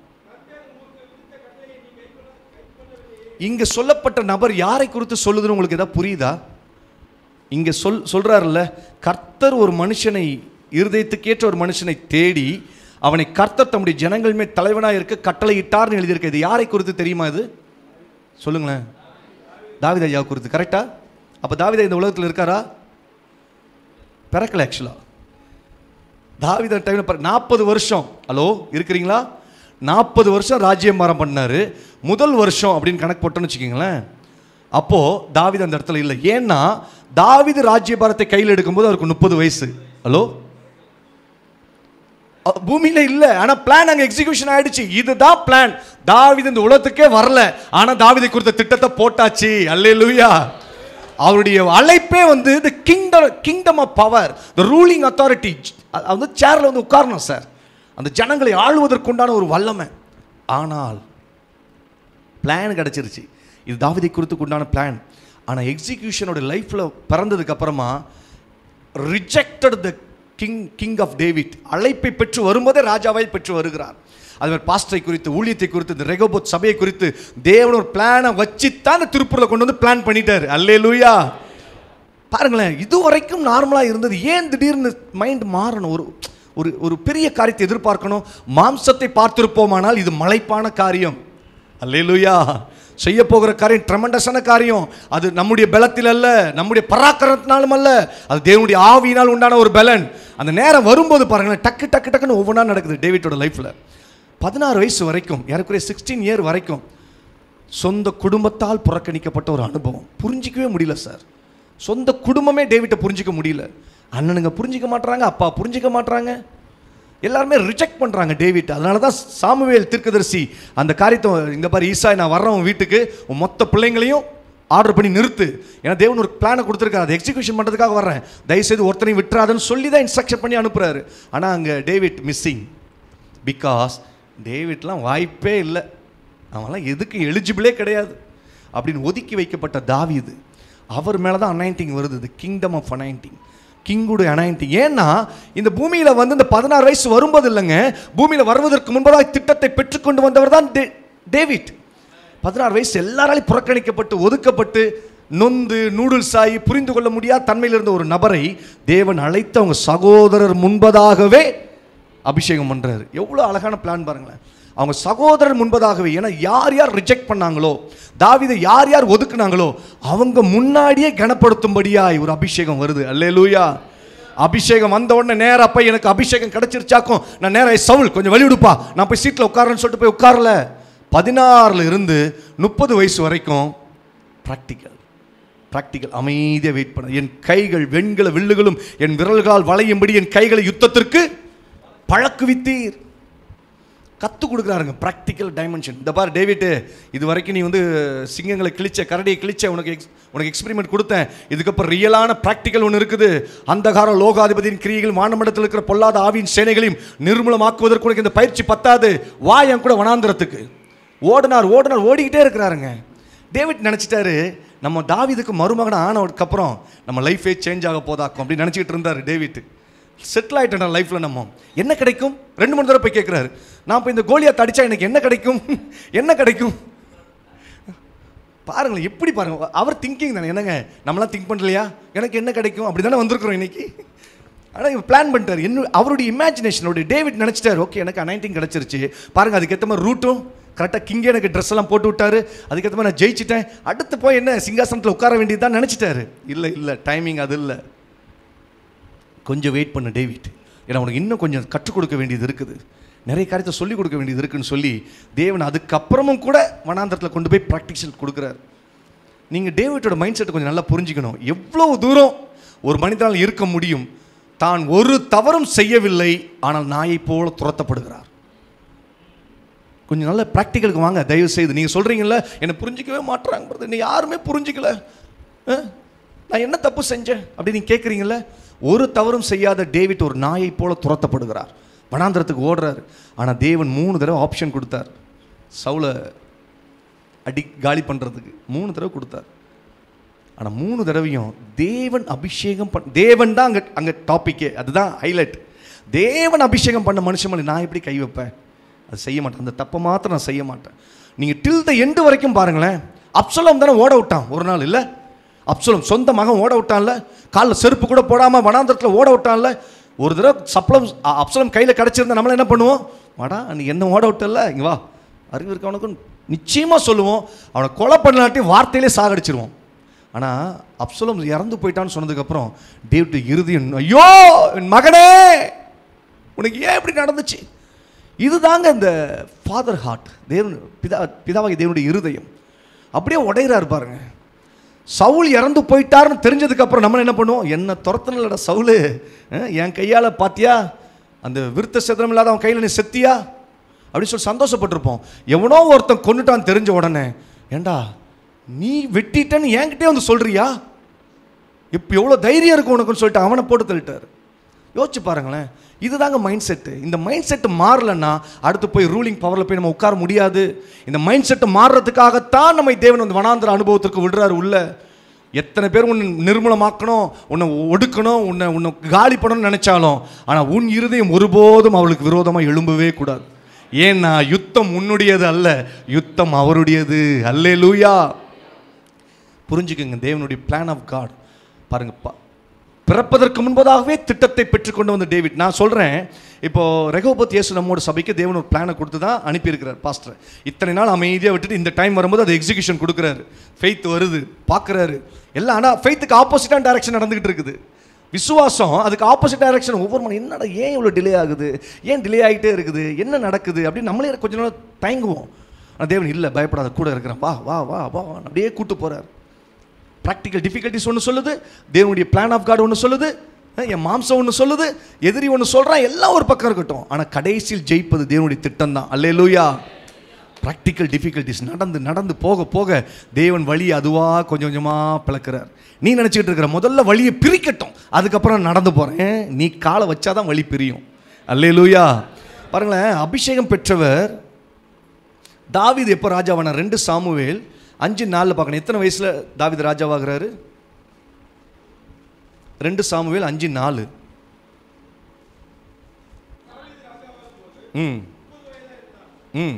இங்க சொல்லப்பட்ட நபர் யாரை குறித்து சொல்லுதுன்னு உங்களுக்கு ஏதாவது புரியுதா இங்க சொல் சொல்றாருல்ல கர்த்தர் ஒரு மனுஷனை இருதயத்துக்கேற்ற ஒரு மனுஷனை தேடி அவனை கர்த்தர் தம்முடைய ஜனங்கள் மேல் தலைவனாக இருக்க கட்டளை இட்டார்னு எழுதியிருக்கு இது யாரை குறித்து தெரியுமா இது சொல்லுங்களேன் தாவித ஐயா குறித்து கரெக்டா அப்போ தாவிதா இந்த உலகத்தில் இருக்காரா பிறக்கல ஆக்சுவலா தாவித டைமில் நாற்பது வருஷம் ஹலோ இருக்கிறீங்களா நாற்பது வருஷம் ராஜ்யபாரம் பண்ணாரு முதல் வருஷம் அப்படின்னு கணக்கு போட்டோன்னு வச்சுக்கோங்களேன் அப்போ தாவித அந்த இடத்துல இல்லை ஏன்னா தாவிது ராஜ்யபாரத்தை கையில் எடுக்கும்போது அவருக்கு முப்பது வயசு ஹலோ அ- பூமியில இல்ல ஆனா பிளான் அங்க எக்ஸிகியூஷன் ஆயிடுச்சு இதுதான் பிளான் தாவீது இந்த உலகத்துக்கே வரல ஆனா தாவீதை குறித்த திட்டத்தை போட்டாச்சு அல்லேலூயா அவருடைய அழைப்பே வந்து the kingdom kingdom of power the ruling authority வந்து சேர்ல வந்து உட்காரணும் சார் அந்த ஜனங்களை ஆளுவதற்குண்டான ஒரு வல்லமை ஆனால் பிளான் கிடச்சிருச்சு இது தாவீதை குறித்துக்கு உண்டான பிளான் ஆனால் எக்ஸிக்யூஷனோட லைஃப்பில் பிறந்ததுக்கு அப்புறமா rejected the king king of David அழைப்பை பெற்று வரும்போதே ராஜாவை பெற்று வருகிறார் அது மாதிரி பாஸ்டரை குறித்து ஊழியத்தை குறித்து இந்த ரெகோபோத் சபையை குறித்து தேவன் ஒரு பிளானை வச்சு தான் இந்த திருப்பூரில் கொண்டு வந்து பிளான் பண்ணிட்டார் அல்லே லூயா பாருங்களேன் இது வரைக்கும் நார்மலாக இருந்தது ஏன் திடீர்னு மைண்ட் மாறணும் ஒரு ஒரு ஒரு பெரிய காரியத்தை எதிர்பார்க்கணும் மாம்சத்தை பார்த்திருப்போமானால் இது மலைப்பான காரியம் அல்லேலூயா செய்ய போகிற காரியம் ட்ரெமண்டஸான காரியம் அது நம்முடைய பலத்தில் அல்ல நம்முடைய பராக்கிரமத்தினாலும் அல்ல அது தேவனுடைய ஆவியினால் உண்டான ஒரு பலன் அந்த நேரம் வரும்போது பாருங்களேன் டக்கு டக்கு டக்குன்னு ஒவ்வொன்றா நடக்குது டேவிட்டோட லைஃப்பில் பதினாறு வயசு வரைக்கும் ஏறக்குறைய சிக்ஸ்டீன் இயர் வரைக்கும் சொந்த குடும்பத்தால் புறக்கணிக்கப்பட்ட ஒரு அனுபவம் புரிஞ்சிக்கவே முடியல சார் சொந்த குடும்பமே டேவிட்டை புரிஞ்சிக்க முடியல அண்ணனுங்க புரிஞ்சிக்க மாட்றாங்க அப்பா புரிஞ்சிக்க மாட்றாங்க எல்லாருமே ரிஜெக்ட் பண்ணுறாங்க டேவிட் அதனால தான் சாமுவேல் தீர்க்கதரிசி அந்த காரியத்தை இங்கே பாரு ஈசாய் நான் வர்றேன் உன் வீட்டுக்கு உன் மொத்த பிள்ளைங்களையும் ஆர்டர் பண்ணி நிறுத்து ஏன்னா தேவன் ஒரு பிளானை கொடுத்துருக்காரு அதை எக்ஸிக்யூஷன் பண்ணுறதுக்காக வர்றேன் தயவுசெய்து ஒருத்தனையும் விட்டுறாதுன்னு சொல்லி தான் இன்ஸ்ட்ரக்ஷன் பண்ணி அனுப்புறாரு ஆனால் அங்கே டேவிட் மிஸ்ஸிங் பிகாஸ் டேவிட்லாம் வாய்ப்பே இல்லை அவன்லாம் எதுக்கு எலிஜிபிளே கிடையாது அப்படின்னு ஒதுக்கி வைக்கப்பட்ட தாவீது அவர் மேலே தான் அனாயிண்டிங் வருது த கிங்டம் ஆஃப் அனாயிண்டிங் கிங்குடைய அனாயிண்டிங் ஏன்னா இந்த பூமியில் வந்து இந்த பதினாறு வயசு வரும்போது இல்லைங்க பூமியில் வருவதற்கு முன்பதாக திட்டத்தை பெற்றுக்கொண்டு வந்தவர் தான் டே- டேவிட் பதினாறு வயசு எல்லாராலையும் புறக்கணிக்கப்பட்டு ஒதுக்கப்பட்டு நொந்து நூடுல்ஸ் ஆகி புரிந்து கொள்ள முடியாத தன்மையில் இருந்த ஒரு நபரை தேவன் அழைத்து அவங்க சகோதரர் முன்பதாகவே அபிஷேகம் பண்றாரு எவ்வளோ அழகான பிளான் பாருங்களேன் அவங்க சகோதரர் முன்பதாகவே ஏன்னா யார் யார் ரிஜெக்ட் பண்ணாங்களோ தாவீதை யார் யார் ஒதுக்குனாங்களோ அவங்க முன்னாடியே கனப்படுத்தும்படியாய் ஒரு அபிஷேகம் வருது அல்லேலூயா அபிஷேகம் வந்த உடனே நேரா போய் எனக்கு அபிஷேகம் கிடைச்சிருச்சாக்கும் நான் நேரா "ஏய், சவுல் கொஞ்சம் வழி விடுப்பா நான் போய் சீட்டில் உட்காரன்னு சொல்லிட்டு போய் உட்காரல பதினாறுல இருந்து முப்பது வயசு வரைக்கும் ப்ராக்டிக்கல் ப்ராக்டிக்கல் அமைதியாக வெயிட் பண்ண என் கைகள் வெண்கல வில்லுகளும் என் விரல்களால் வளையும்படி என் கைகளை யுத்தத்திற்கு பழக்குவித்தீர் கற்றுக் கொடுக்குறாருங்க ப்ராக்டிக்கல் டைமென்ஷன் இந்த பார் டேவிட்டு இது வரைக்கும் நீ வந்து சிங்கங்களை கிழிச்ச கரடியை கிழிச்ச உனக்கு எக்ஸ் உனக்கு எக்ஸ்பெரிமெண்ட் கொடுத்தேன் இதுக்கப்புறம் ரியலான ப்ராக்டிக்கல் ஒன்று இருக்குது அந்தகார லோகாதிபதியின் கிரியைகள் வானமண்டலத்தில் இருக்கிற பொல்லாத ஆவியின் சேனைகளையும் நிர்மூலமாக்குவதற்கு உனக்கு இந்த பயிற்சி பத்தாது வா என் கூட வனாந்திரத்துக்கு ஓடினார் ஓடினார் ஓடிக்கிட்டே இருக்கிறாருங்க டேவிட் நினச்சிட்டாரு நம்ம தாவீதுக்கு மருமகன் ஆனதுக்கப்புறம் நம்ம லைஃபே சேஞ்ச் ஆக போதாக்கும் அப்படின்னு நினச்சிக்கிட்டு இருந்தார் டேவிட் செட்டில் ஆகிட்டேன் லைஃப்பில் நம்ம என்ன கிடைக்கும் ரெண்டு மூணு தடவை போய் கேட்குறாரு நான் இப்போ இந்த கோலியாத் அடித்தா எனக்கு என்ன கிடைக்கும் என்ன கிடைக்கும் பாருங்களேன் எப்படி பாருங்க அவர் திங்கிங் தானே என்னங்க நம்மளாம் திங்க் பண்ணலையா எனக்கு என்ன கிடைக்கும் அப்படி தானே வந்திருக்கிறோம் இன்னைக்கு ஆனால் இவர் பிளான் பண்ணிட்டார் என்ன அவருடைய இமேஜினேஷனோட டேவிட் நினச்சிட்டார் ஓகே எனக்கு நைன்டீன் கிடச்சிருச்சு பாருங்க அதுக்கேற்ற மாதிரி ரூட்டும் கரெக்டாக கிங்கே எனக்கு ட்ரெஸ் எல்லாம் போட்டு விட்டாரு அதுக்கேற்ற மாதிரி நான் ஜெயிச்சிட்டேன் அடுத்து போய் என்ன சிங்காசனத்தில் உட்கார வேண்டியது தான் நினச்சிட்டாரு இல்லை இல்லை டைமிங் அது இல்லை கொஞ்சம் வெயிட் பண்ணு டேவிட் ஏன்னா உனக்கு இன்னும் கொஞ்சம் கற்றுக் கொடுக்க வேண்டியது இருக்குது நிறைய காரியத்தை சொல்லிக் கொடுக்க வேண்டியது இருக்குன்னு சொல்லி தேவன் அதுக்கப்புறமும் கூட வனாந்தரத்தில் கொண்டு போய் ப்ராக்டிக்ஸல் கொடுக்குறாரு நீங்கள் டேவிட்டோட மைண்ட் செட்டை கொஞ்சம் நல்லா புரிஞ்சுக்கணும் எவ்வளவு தூரம் ஒரு மனிதனால் இருக்க முடியும் தான் ஒரு தவறும் செய்யவில்லை ஆனால் நாயைப் போல துரத்தப்படுகிறார் கொஞ்சம் நல்ல ப்ராக்டிக்கலுக்கு வாங்க தயவு செய்து நீங்கள் சொல்கிறீங்கல்ல என்னை புரிஞ்சிக்கவே மாட்டுறாங்க brother. என்னை யாருமே புரிஞ்சிக்கல அஹ்? நான் என்ன தப்பு செஞ்சேன் அப்படி நீங்கள் கேட்குறீங்கல்ல ஒரு தவறும் செய்யாத டேவிட் ஒரு நாயைப் போல துரத்தப்படுகிறார் வனாந்திரத்துக்கு ஓடுறாரு ஆனால் தேவன் மூணு தடவை ஆப்ஷன் கொடுத்தார் சவுலை அடி காலி பண்ணுறதுக்கு மூணு தடவை கொடுத்தார் ஆனால் மூணு தடவையும் தேவன் அபிஷேகம் பண் தேவன் தான் அங்கே அங்கே டாப்பிக்கே அதுதான் ஹைலைட் தேவன் அபிஷேகம் பண்ண மனுஷன் மேலே நான் எப்படி கை வைப்பேன் அது செய்ய மாட்டேன் அந்த தப்பை மாத்திரம் நான் செய்ய மாட்டேன் நீங்கள் டில் த எண்டு வரைக்கும் பாருங்களேன் அப்சலம் தானே ஓட விட்டான் ஒரு நாள் இல்லை அப்சலம் சொந்த மகன் ஓட விட்டான்ல காலில் செருப்பு கூட போடாமல் வனாந்திரத்தில் ஓட விட்டான்ல ஒரு தடவை சப்பளம் அ- அப்சலம் கையில் கிடச்சிருந்தா நம்மள என்ன பண்ணுவோம் வாடா நீ என்ன ஓட விட்டல இங்கே வா அறிவு இருக்கவனுக்கும் நிச்சயமாக சொல்லுவோம் அவனை கொலை பண்ணலாட்டி வார்த்தையிலே சாகடிச்சிருவோம் ஆனால் அப்சலம் இறந்து போயிட்டான்னு சொன்னதுக்கப்புறம் டேவிட் இறுதியும் ஐயோ என் மகனே உனக்கு ஏன் இப்படி நடந்துச்சு இதுதாங்க இந்த ஃபாதர் ஹார்ட் தேவன் பிதா பிதாவாகி தேவனுடைய இருதயம் அப்படியே உடையிறாரு பாருங்க சவுல் இறந்து போயிட்டாருன்னு தெரிஞ்சதுக்கப்புறம் நம்ம என்ன பண்ணுவோம் என்ன துரத்துனலடா சவுலு அஹ், என் கையால் பாத்தியா அந்த விருத்த சிதறம் இல்லாத அவன் கையில் நீ செத்தியா அப்படின்னு சொல்லி சந்தோஷப்பட்டிருப்போம் எவனோ ஒருத்தன் கொண்டுட்டான் தெரிஞ்ச உடனே ஏண்டா நீ வெட்டிட்டேன்னு என்கிட்டே வந்து சொல்றியா இப்போ எவ்வளோ தைரியம் இருக்கும் உனக்குன்னு சொல்லிட்டு அவனை போட்டு தள்ளிட்டார் யோசிச்சு பாருங்களேன் இதுதாங்க மைண்ட் செட்டு இந்த மைண்ட் செட்டு மாறலன்னா அடுத்து போய் ரூலிங் பவரில் போய் நம்ம உட்கார முடியாது இந்த மைண்ட் செட்டு மாறுறதுக்காகத்தான் நம்ம தேவன் வந்து வனாந்திர அனுபவத்திற்கு விடுறாரு உள்ள எத்தனை பேர் உன்னை நிர்மூலமாக்கணும் உன்னை ஒடுக்கணும் உன்னை உன்னை காலி பண்ணணும்னு நினைச்சாலும் ஆனால் உன் இருதயம் ஒருபோதும் அவளுக்கு விரோதமாக எழும்பவே கூடாது ஏன்னா யுத்தம் உன்னுடையது அல்ல யுத்தம் அவருடையது அல்லே லூயா புரிஞ்சுக்கங்க தேவனுடைய பிளான் ஆஃப் காட் பாருங்க பா பிறப்பதற்கு முன்பதாகவே திட்டத்தை பெற்றுக்கொண்டு வந்த டேவிட் நான் சொல்கிறேன் இப்போ ரெகோபத் இயேசு நம்மோட சபைக்கு தேவன் ஒரு பிளானை கொடுத்து தான் அனுப்பியிருக்கிறார் பாஸ்டர் இத்தனை நாள் அமைதியாக விட்டுட்டு இந்த டைம் வரும்போது அது எக்ஸிகியூஷன் கொடுக்குறாரு ஃபெய்த் வருது பார்க்குறாரு எல்லாம் ஆனால் ஃபெய்த்துக்கு ஆப்போசிட்டான டைரக்ஷன் நடந்துகிட்டு இருக்குது விசுவாசம் அதுக்கு ஆப்போசிட் டைரக்ஷன் ஒவ்வொரு மணி என்னடா ஏன் இவ்வளோ டிலே ஆகுது ஏன் டிலே ஆகிட்டே இருக்குது என்ன நடக்குது அப்படின்னு நம்மளே கொஞ்ச நாள் தயங்குவோம் ஆனால் தேவன் இல்லை பயப்படாத கூட இருக்கிறேன் வா வா வா வா வா, அப்படியே கூட்டு போகிறார் ப்ராக்டிக்கல் டிஃபிகல்ட்டிஸ் ஒன்று சொல்லுது தேவனுடைய பிளான் ஆஃப் காட் ஒன்று சொல்லுது அஹ் என் மாம்சம் ஒன்று சொல்லுது எதிரி ஒன்று சொல்கிறான் எல்லாம் ஒரு பக்கம் இருக்கட்டும் ஆனால் கடைசியில் ஜெயிப்பது தேவனுடைய திட்டம் தான் அல்லே லூயா ப்ராக்டிக்கல் டிஃபிகல்ட்டிஸ் நடந்து நடந்து போக போக தேவன் வழி அதுவாக கொஞ்சம் கொஞ்சமாக பிளக்கிறார் நீ நினச்சிக்கிட்டு இருக்கிற முதல்ல வழியை பிரிக்கட்டும் அதுக்கப்புறம் நான் நடந்து போகிறேன் நீ காலை வச்சாதான் வழி பிரியும் அல்லே லூயா பாருங்களேன் அபிஷேகம் பெற்றவர் தாவீது எப்போ ராஜாவான ரெண்டு சாமுவேல் அஞ்சு நாளில் பார்க்கணும் எத்தனை வயசில் தாவீது ராஜாவாகிறாரு ரெண்டு சாமுவேல் அஞ்சு நாலு ம் ம்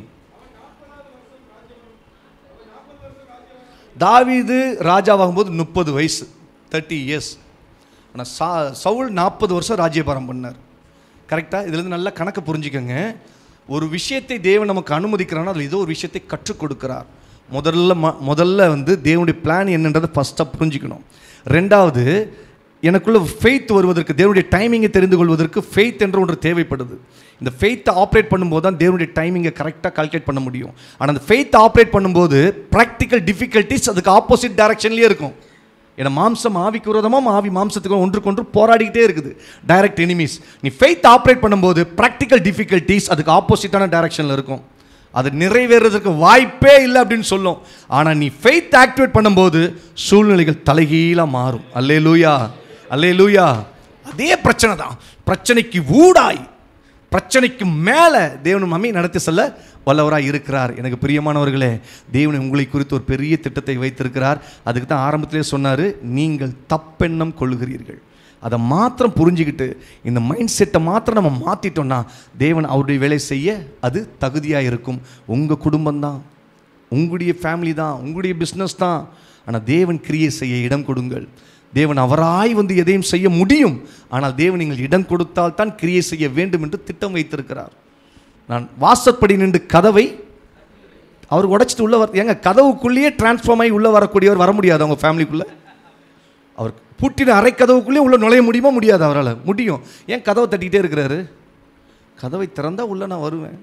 தாவீது ராஜாவாகும்போது முப்பது வயசு தேர்ட்டி இயர்ஸ் ஆனால் சா சவுல் நாற்பது வருஷம் ராஜ்யபாரம் பண்ணார் கரெக்டாக இதுலேருந்து நல்லா கணக்கு புரிஞ்சுக்கோங்க ஒரு விஷயத்தை தேவன் நமக்கு அனுமதிக்கிறான்னா அதில் ஏதோ ஒரு விஷயத்தை கற்றுக் கொடுக்கிறார் முதல்ல ம முதல்ல வந்து தேவனுடைய பிளான் என்னன்றதை ஃபஸ்ட்டாக புரிஞ்சுக்கணும் ரெண்டாவது எனக்குள்ள ஃபெய்த் வருவதற்கு தேவனுடைய டைமிங்கை தெரிந்து கொள்வதற்கு ஃபெய்த் என்ற ஒன்று தேவைப்படுது இந்த ஃபெய்த்தை ஆப்ரேட் பண்ணும்போது தான் தேவனுடைய டைமிங்கை கரெக்டாக கால்குலேட் பண்ண முடியும் ஆனால் அந்த ஃபெய்த்தை ஆப்ரேட் பண்ணும்போது ப்ராக்டிக்கல் டிஃபிகல்ட்டிஸ் அதுக்கு ஆப்போசிட் டைரக்ஷன்லேயே இருக்கும் ஏன்னா மாம்சம் ஆவிக்கு விரோதமாக ஆவி மாம்சத்துக்கு ஒன்றுக்கொன்று போராடிக்கிட்டே இருக்குது டைரக்ட் எனிமீஸ் நீ ஃபெய்த் ஆப்ரேட் பண்ணும்போது ப்ராக்டிக்கல் டிஃபிகல்ட்டிஸ் அதுக்கு ஆப்போசிட்டான டைரக்ஷனில் இருக்கும் அது நிறைவேறதுக்கு வாய்ப்பே இல்லை அப்படின்னு சொல்லும் ஆனால் நீ ஃபெய்த் ஆக்டிவேட் பண்ணும்போது சூழ்நிலைகள் தலைகீழாக மாறும் அல்லே லூயா அல்லே லூயா அதே பிரச்சனை தான் பிரச்சனைக்கு ஊடாய் பிரச்சனைக்கு மேலே தேவன் மம்மி நடத்தி செல்ல வல்லவராக இருக்கிறார் எனக்கு பிரியமானவர்களே தேவன் உங்களை குறித்து ஒரு பெரிய திட்டத்தை வைத்திருக்கிறார் அதுக்கு தான் ஆரம்பத்திலே சொன்னார் நீங்கள் தப்பெண்ணம் கொள்ளுகிறீர்கள் அதை மாத்திரம் புரிஞ்சுக்கிட்டு இந்த மைண்ட் செட்டை மாத்திரம் நம்ம மாற்றிட்டோம்னா தேவன் அவருடைய வேலை செய்ய அது தகுதியாக இருக்கும் உங்கள் குடும்பம்தான் உங்களுடைய ஃபேமிலி தான் உங்களுடைய பிஸ்னஸ் தான் ஆனால் தேவன் கிரியை செய்ய இடம் கொடுங்கள் தேவன் அவராய் வந்து எதையும் செய்ய முடியும் ஆனால் தேவன் நீங்கள் இடம் கொடுத்தால் தான் கிரியை செய்ய வேண்டும் என்று திட்டம் வைத்திருக்கிறார் நான் வாசப்படி நின்று கதவை அவர் உடைச்சிட்டு உள்ள வர ஏங்க கதவுக்குள்ளேயே டிரான்ஸ்ஃபார்ம் ஆகி உள்ளே வரக்கூடியவர் வர முடியாது அவங்க ஃபேமிலிக்குள்ளே அவர் பூட்டின அரை கதவுக்குள்ளேயே உள்ள நுழைய முடியுமா முடியாது அவரால் முடியும் ஏன் கதவை தட்டிக்கிட்டே இருக்கிறாரு கதவை திறந்தா உள்ள நான் வருவேன்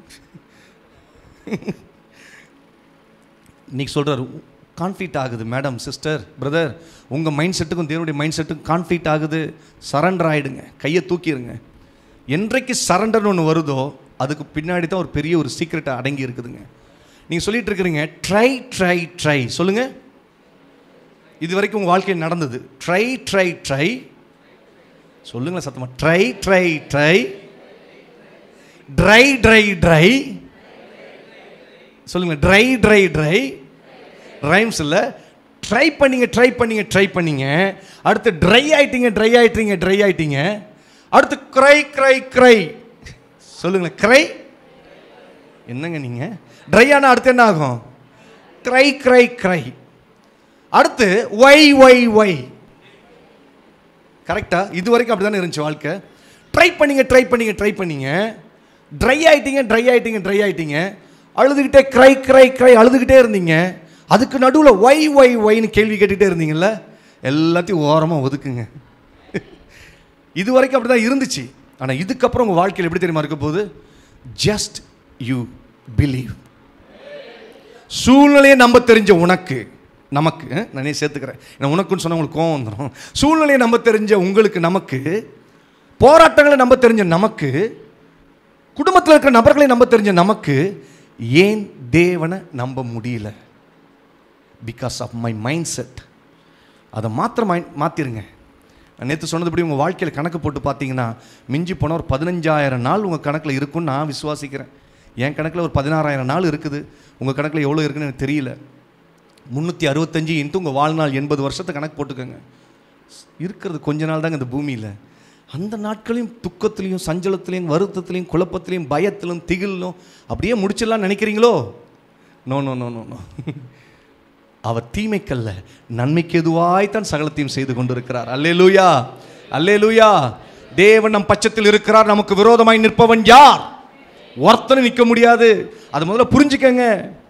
இன்னைக்கு சொல்கிறார் கான்ஃப்ளிக்ட் ஆகுது மேடம் சிஸ்டர் பிரதர் உங்கள் மைண்ட் செட்டுக்கும் தேவனுடைய மைண்ட் செட்டுக்கும் கான்ஃப்ளிக்ட் ஆகுது சரண்டர் ஆகிடுங்க கையை தூக்கிடுங்க என்றைக்கு சரண்டர்னு ஒன்று வருதோ அதுக்கு பின்னாடி தான் ஒரு பெரிய ஒரு சீக்ரெட்டை அடங்கி இருக்குதுங்க நீங்கள் சொல்லிட்டு இருக்கிறீங்க ட்ரை ட்ரை ட்ரை சொல்லுங்கள் இது வரைக்கும் உங்கள் வாழ்க்கையில் நடந்தது ட்ரை ட்ரை ட்ரை சொல்லுங்களேன் சத்தமாக try try try try try try சொல்லுங்க ட்ரை ட்ரை ட்ரை ரைம்ஸ் இல்லை ட்ரை பண்ணீங்க ட்ரை பண்ணீங்க ட்ரை பண்ணீங்க அடுத்து ட்ரை ஆயிட்டீங்க ட்ரை ஆயிட்டீங்க ட்ரை ஆயிட்டீங்க அடுத்து க்ரை க்ரை க்ரை சொல்லுங்களேன் க்ரை என்னங்க நீங்க ட்ரை ஆனால் அடுத்து என்ன ஆகும் க்ரை க்ரை க்ரை அடுத்து ஒய் ஒய் ஒய் கரெக்டா இது வரைக்கும் அப்படி தானே இருந்துச்சு வாழ்க்கை ட்ரை பண்ணீங்க ட்ரை பண்ணீங்க ட்ரை பண்ணீங்க ட்ரை ஆயிட்டீங்க ட்ரை ஆயிட்டீங்க ட்ரை ஆயிட்டீங்க அழுதுகிட்டே க்ரை க்ரை க்ரை அழுதுகிட்டே இருந்தீங்க அதுக்கு நடுவில் ஒய் ஒய் ஒய்னு கேள்வி கேட்டுக்கிட்டே இருந்தீங்கல்ல எல்லாத்தையும் ஓரமாக ஒதுக்குங்க இது வரைக்கும் அப்படி தான் இருந்துச்சு ஆனால் இதுக்கப்புறம் உங்கள் வாழ்க்கையில் எப்படி தெரியுமா இருக்க போகுது ஜஸ்ட் யூ பிலீவ் சூழ்நிலையை நம்ப தெரிஞ்ச உனக்கு நமக்கு அஹ், நானே சேர்த்துக்கிறேன் நான் உனக்குன்னு சொன்னால் உங்களுக்கு கோவம் வந்துடும் சூழ்நிலையை நம்ப தெரிஞ்ச உங்களுக்கு நமக்கு போராட்டங்களை நம்ப தெரிஞ்ச நமக்கு குடும்பத்தில் இருக்கிற நபர்களை நம்ப தெரிஞ்ச நமக்கு ஏன் தேவனை நம்ப முடியல because of my mind set அதை மாத்திரம் மைண்ட் மாற்றிருங்க நேற்று சொன்னதுபடி உங்கள் வாழ்க்கையில் கணக்கு போட்டு பார்த்தீங்கன்னா மிஞ்சி போனால் ஒரு பதினஞ்சாயிரம் நாள் உங்கள் கணக்கில் இருக்குன்னு நான் விசுவாசிக்கிறேன் என் கணக்கில் ஒரு பதினாறாயிரம் நாள் இருக்குது உங்கள் கணக்கில் எவ்வளோ இருக்குன்னு எனக்கு தெரியல முந்நூற்றி அறுபத்தஞ்சு இன்ட்டு உங்கள் வாழ்நாள் எண்பது வருஷத்தை கணக்கு போட்டுக்கோங்க இருக்கிறது கொஞ்ச நாள் தாங்க இந்த பூமியில் அந்த நாட்களையும் துக்கத்துலேயும் சஞ்சலத்துலேயும் வருத்தத்துலேயும் குழப்பத்திலையும் பயத்திலும் திகிலும் அப்படியே முடிச்சிடலாம் நினைக்கிறீங்களோ no no no no no அவர் தீமைக்கல்ல நன்மைக்கு எதுவாய்த்தான் சகலத்தையும் செய்து கொண்டிருக்கிறார் அல்லேலூயா அல்லேலூயா தேவன் நம் பட்சத்தில் இருக்கிறார் நமக்கு விரோதமாய் நிற்பவன் யார் ஒருத்தனும் நிற்க முடியாது அது முதல்ல புரிஞ்சுக்கங்க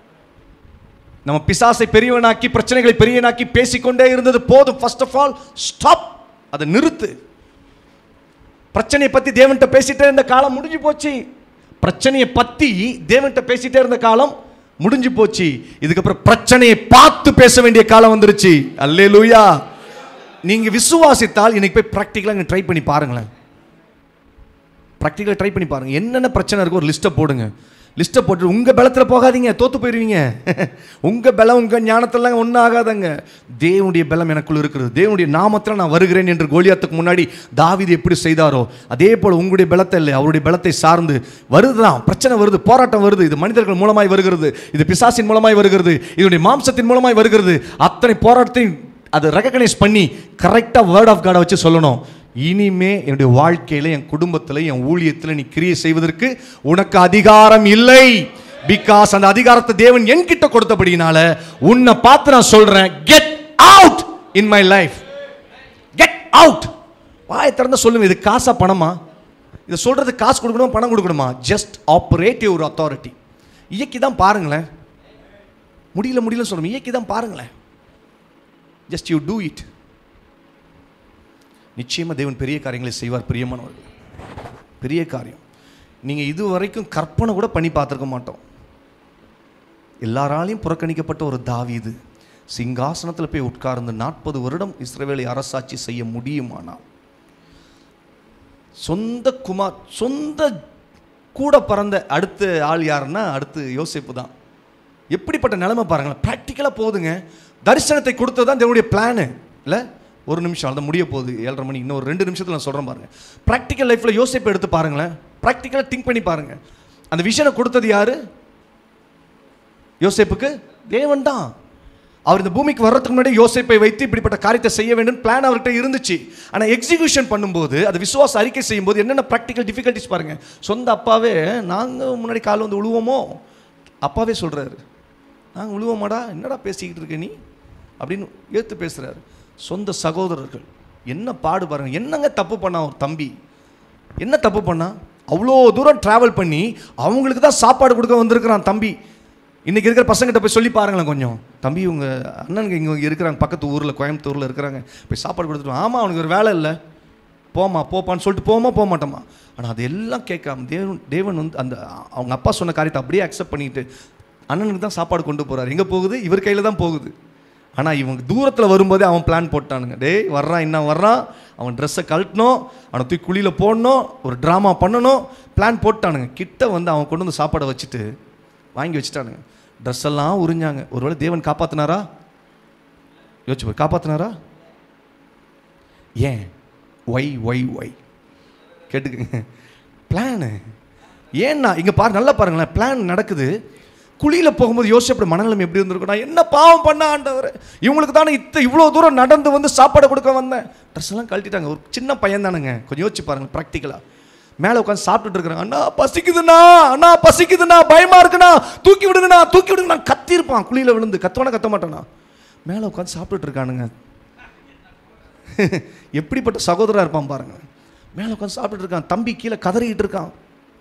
நம்ம பிசாசை பெரியவனாக்கி பிரச்சனைகளை பெரியவனாக்கி பேசிக்கொண்டே இருந்தது போதும் ஃபர்ஸ்ட் ஆஃப் ஆல் ஸ்டாப் அதை நிறுத்து பிரச்சனையை பத்தி தேவன்கிட்ட பேசிட்டே இருந்த காலம் முடிஞ்சு போச்சு பிரச்சனையை பத்தி தேவன்கிட்ட பேசிட்டே இருந்த காலம் முடிஞ்சு போச்சு இதுக்கப்புறம் பிரச்சனையை பார்த்து பேச வேண்டிய காலம் வந்துருச்சு அல்லேலூயா நீங்க விசுவாசித்தால் இன்னைக்கு போய் ப்ராக்டிக்கலாக ட்ரை பண்ணி பாருங்களேன் ப்ராக்டிக்கலாக ட்ரை பண்ணி பாருங்க என்னென்ன பிரச்சனை இருக்கோ ஒரு லிஸ்ட்டை போடுங்க லிஸ்ட்டை போட்டு உங்கள் பலத்தில் போகாதீங்க தோத்து போயிடுவீங்க உங்கள் பலம் உங்கள் ஞானத்தெல்லாம் ஒன்றும் ஆகாதங்க தேவனுடைய பலம் எனக்குள்ள இருக்கிறது தேவனுடைய நாமத்தில் நான் வருகிறேன் என்று கோலியாத்துக்கு முன்னாடி தாவீது எப்படி செய்தாரோ அதே போல் உங்களுடைய பலத்தை இல்லை அவருடைய பலத்தை சார்ந்து வருதுதான் பிரச்சனை வருது போராட்டம் வருது இது மனிதர்கள் மூலமாய் வருகிறது இது பிசாசின் மூலமாய் வருகிறது இதனுடைய மாம்சத்தின் மூலமாய் வருகிறது அத்தனை போராட்டத்தையும் அதை ரெகக்னைஸ் பண்ணி கரெக்டாக வேர்ட் ஆஃப் காடை வச்சு சொல்லணும் இனிமே என்னுடைய வாழ்க்கையில் என் குடும்பத்தில் என் ஊழியத்தில் நீ கிரியை செய்வதற்கு உனக்கு அதிகாரம் இல்லை பிகாஸ் அந்த அதிகாரத்தை தேவன் என்கிட்ட கொடுத்தபடினால உன்னை பார்த்து நான் சொல்றேன் get out in my life get out வாயை திறந்து சொல்லுங்க இது காசா பணமா இதை சொல்றது காசு கொடுக்கணுமா பணம் கொடுக்கணுமா ஜஸ்ட் ஆப்ரேட் யுவர் அத்தாரிட்டி இயக்கி தான் பாருங்களேன் முடியல முடியல சொல்லணும் இயக்கி தான் பாருங்களேன் ஜஸ்ட் யூ டூ இட் நிச்சயமா தேவன் பெரிய காரியங்களை செய்வார் பிரியமானவர்கள் பெரிய காரியம் நீங்க இது வரைக்கும் கற்பனை கூட பண்ணி பார்த்துருக்க மாட்டோம் எல்லாராலையும் புறக்கணிக்கப்பட்ட ஒரு தாவீது சிங்காசனத்தில் போய் உட்கார்ந்து நாற்பது வருடம் இஸ்ரவேலை அரசாட்சி செய்ய முடியுமானால் சொந்த குமார் சொந்த கூட பிறந்த அடுத்த ஆள் யாருன்னா அடுத்து யோசிப்பு தான் எப்படிப்பட்ட நிலைமை பாருங்களேன் ப்ராக்டிக்கலாக போகுதுங்க தரிசனத்தை கொடுத்தது தான் தேவனுடைய பிளானு இல்லை ஒரு நிமிஷம் அதை முடிய போகுது ஏழரை மணி இன்னும் ஒரு ரெண்டு நிமிஷத்தில் நான் சொல்கிறேன் பாருங்க ப்ராக்டிக்கல் லைஃப்பில் யோசிப்பை எடுத்து பாருங்களேன் ப்ராக்டிக்கலாக திங்க் பண்ணி பாருங்க அந்த விஷனை கொடுத்தது யாரு யோசேப்புக்கு தேவன் தான் அவர் இந்த பூமிக்கு வர்றதுக்கு முன்னாடி யோசேப்பை வைத்து இப்படிப்பட்ட காரியத்தை செய்ய வேண்டும் பிளான் அவர்கிட்ட இருந்துச்சு ஆனால் எக்ஸிகியூஷன் பண்ணும்போது அது விசுவாச அறிக்கை செய்யும்போது என்னென்ன ப்ராக்டிக்கல் டிஃபிகல்ட்டிஸ் பாருங்க சொந்த அப்பாவே நாங்கள் முன்னாடி கால் வந்து விழுவோமோ அப்பாவே சொல்கிறாரு நாங்கள் விழுவோமாடா என்னடா பேசிக்கிட்டு இருக்க நீ அப்படின்னு ஏற்று பேசுகிறாரு சொந்த சகோதரர்கள் என்ன பாடு பாருங்க என்னங்க தப்பு பண்ணா ஒரு தம்பி என்ன தப்பு பண்ணா அவ்வளோ தூரம் ட்ராவல் பண்ணி அவங்களுக்கு தான் சாப்பாடு கொடுக்க வந்திருக்கிறான் தம்பி இன்னைக்கு இருக்கிற பசங்கிட்ட போய் சொல்லி பாருங்களேன் கொஞ்சம் தம்பி உங்க அண்ணனுங்க இங்கே இருக்கிறாங்க பக்கத்து ஊரில் கோயம்புத்தூரில் இருக்கிறாங்க போய் சாப்பாடு கொடுத்துட்டு வா. ஆமா அவனுக்கு ஒரு வேலை இல்லை போமா போப்பான்னு சொல்லிட்டு போமா போக மாட்டோமா ஆனால் அது எல்லாம் கேட்காம தேவன் தேவன் வந்து அந்த அவங்க அப்பா சொன்ன காரியத்தை அப்படியே அக்செப்ட் பண்ணிட்டு அண்ணனுக்கு தான் சாப்பாடு கொண்டு போறாரு எங்கே போகுது இவர் கையில் தான் போகுது ஆனால் இவங்க தூரத்தில் வரும்போதே அவன் பிளான் போட்டானுங்க டேய் வர்றான் இன்னும் வர்றான் அவன் ட்ரெஸ்ஸை கழட்டணும் அவனை தூக்கி குழியில் போடணும் ஒரு ட்ராமா பண்ணணும் பிளான் போட்டானுங்க கிட்ட வந்து அவன் கொண்டு வந்து சாப்பாடை வச்சுட்டு வாங்கி வச்சுட்டானுங்க ட்ரெஸ் எல்லாம் உறிஞ்சாங்க ஒருவேளை தேவன் காப்பாத்தினாரா யோசிச்சு பாரு, காப்பாத்தினாரா ஏன் ஒய் ஒய் ஒய் கேட்டுக்கங்க பிளானு ஏன்னா இங்கே பாரு நல்லா பாருங்களேன் பிளான் நடக்குது குழியில் போகும்போது யோசிச்சப்பட மனநிலைமை எப்படி இருந்திருக்கும் நான் என்ன பாவம் பண்ண ஆண்டவர் இவங்களுக்கு தானே இத்த இவ்வளோ தூரம் நடந்து வந்து சாப்பாடு கொடுக்க வந்தேன் ட்ரெஸ் எல்லாம் கழட்டிட்டாங்க ஒரு சின்ன பையன் தானுங்க கொஞ்சம் யோசிச்சு பாருங்க ப்ராக்டிக்கலாக மேலே உட்காந்து சாப்பிட்டுட்டு இருக்கிறாங்க அண்ணா பசிக்குதுண்ணா அண்ணா பசிக்குதுண்ணா பயமா இருக்குண்ணா தூக்கி விடுங்கண்ணா தூக்கி விடுங்கண்ணா கத்திருப்பான் குழியில் விழுந்து கத்துவானா கத்த மாட்டானா மேலே உட்காந்து சாப்பிட்டுட்டு இருக்கானுங்க எப்படிப்பட்ட சகோதரா இருப்பான் பாருங்க மேலே உட்காந்து சாப்பிட்டுட்டு இருக்கான் தம்பி கீழே கதறிக்கிட்டு இருக்கான்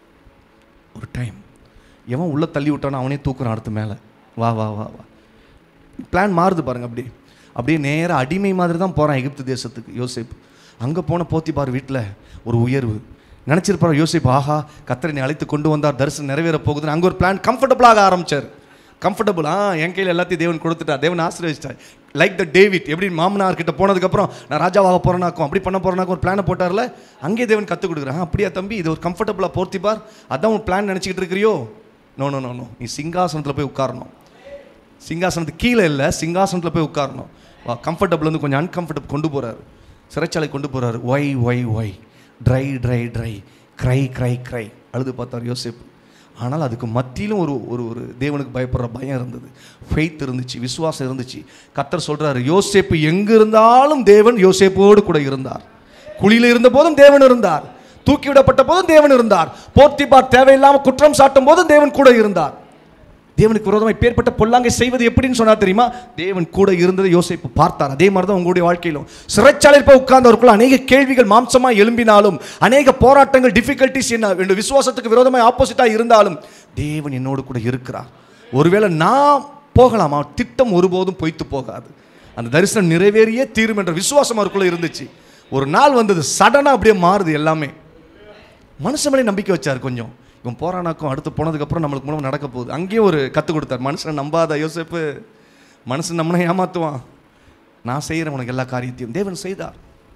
ஒரு டைம் எவன் உள்ளே தள்ளி விட்டானோ அவனே தூக்குறான் அடுத்து மேலே வா வா வா வா பிளான் மாறுது பாருங்க அப்படியே அப்படியே நேராக அடிமை மாதிரி தான் போகிறான் எகிப்து தேசத்துக்கு யோசேப் அங்கே போன போத்திபார் வீட்டில் ஒரு உயர்வு நினச்சிருப்பார் யோசிப் ஆஹா கத்தரனை அழைத்து கொண்டு வந்தார் தரிசனம் நிறைவேற போகுதுன்னு அங்கே ஒரு பிளான் கம்ஃபர்டபுளாக ஆரம்பிச்சார் கம்ஃபர்டபுள் ஆ என் கையில் எல்லாத்தையும் தேவன் கொடுத்துட்டார் தேவன் ஆசீர்வதிச்சிட்டார் லைக் த டேவிட் எப்படி மாமனார் கிட்ட போனதுக்கப்புறம் நான் ராஜாவாக போகிறனாக்கும் அப்படி பண்ண போகிறனாக்கும் ஒரு பிளானை போட்டார்ல அங்கேயே தேவன் கற்றுக் கொடுக்குறான் அப்படியா தம்பி இது ஒரு கம்ஃபர்டபுளாக போர்த்திப்பார் அதான் உன் பிளான் நினச்சிக்கிட்டு இருக்கிறியோ நோ நோ நோ நோ நீ சிங்காசனத்தில் போய் உட்காரணும் சிங்காசனத்துக்கு கீழே இல்லை சிங்காசனத்தில் போய் உட்காரணும் வா கம்ஃபர்டபுள் வந்து கொஞ்சம் அன்கம்ஃபர்டபுள் கொண்டு போகிறாரு சிறைச்சாலை கொண்டு போகிறாரு why why why try try try cry cry cry அழுது பார்த்தார் யோசிப்பு ஆனால் அதுக்கு மத்தியிலும் ஒரு ஒரு ஒரு தேவனுக்கு பயப்படுற பயம் இருந்தது ஃபெய்த் இருந்துச்சு விசுவாசம் இருந்துச்சு கத்தர் சொல்றாரு யோசேப்பு எங்க இருந்தாலும் தேவன் யோசேப்போடு கூட இருந்தார் குழியில் இருந்த போதும் தேவன் இருந்தார் தூக்கி விடப்பட்ட போதும் தேவன் இருந்தார் போர்த்திபார் தேவையில்லாம குற்றம் சாட்டும் போதும் தேவன் கூட இருந்தார் தேவனுக்கு விரோதமாக பேர்பட்ட பொல்லாங்கை செய்வது எப்படின்னு சொன்னா தெரியுமா தேவன் கூட இருந்ததை யோசிப்பு பார்த்தார் அதே மாதிரி தான் உங்களுடைய வாழ்க்கையிலும் சிறைச்சாலையில் போய் உட்கார்ந்தவருக்குள்ள அநேக கேள்விகள் மாம்சமாக எழும்பினாலும் அநேக போராட்டங்கள் டிஃபிகல்ட்டிஸ் என்ன என்னுடைய விசுவாசத்துக்கு விரோதமாக ஆப்போசிட்டாக இருந்தாலும் தேவன் என்னோடு கூட இருக்கிறார் ஒருவேளை நான் போகலாமா திட்டம் ஒருபோதும் பொய்த்து போகாது அந்த தரிசனம் நிறைவேறியே தீரும் என்ற விசுவாசம் அவருக்குள்ள இருந்துச்சு ஒரு நாள் வந்தது சடனாக அப்படியே மாறுது எல்லாமே மனுஷன் மேலே நம்பிக்கை வச்சார் கொஞ்சம் இவன் போறானாக்கும் அடுத்து போனதுக்கப்புறம் நம்மளுக்கு மூலம் நடக்க போகுது அங்கேயும் ஒரு கற்றுக் கொடுத்தார் மனுஷனை நம்பாத யோசிப்பு மனுஷன் நம்மளை ஏமாத்துவான் நான் செய்கிறேன் உனக்கு எல்லா காரியத்தையும் தேவன் செய்தார்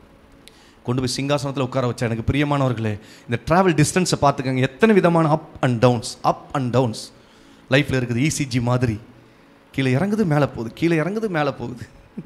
கொண்டு போய் சிங்காசனத்தில் உட்கார வச்சா எனக்கு பிரியமானவர்களே இந்த ட்ராவல் டிஸ்டன்ஸை பார்த்துக்கங்க எத்தனை விதமான up and downs up and downs லைஃப்பில் இருக்குது இசிஜி மாதிரி கீழே இறங்குது மேலே போகுது கீழே இறங்குது மேலே போகுது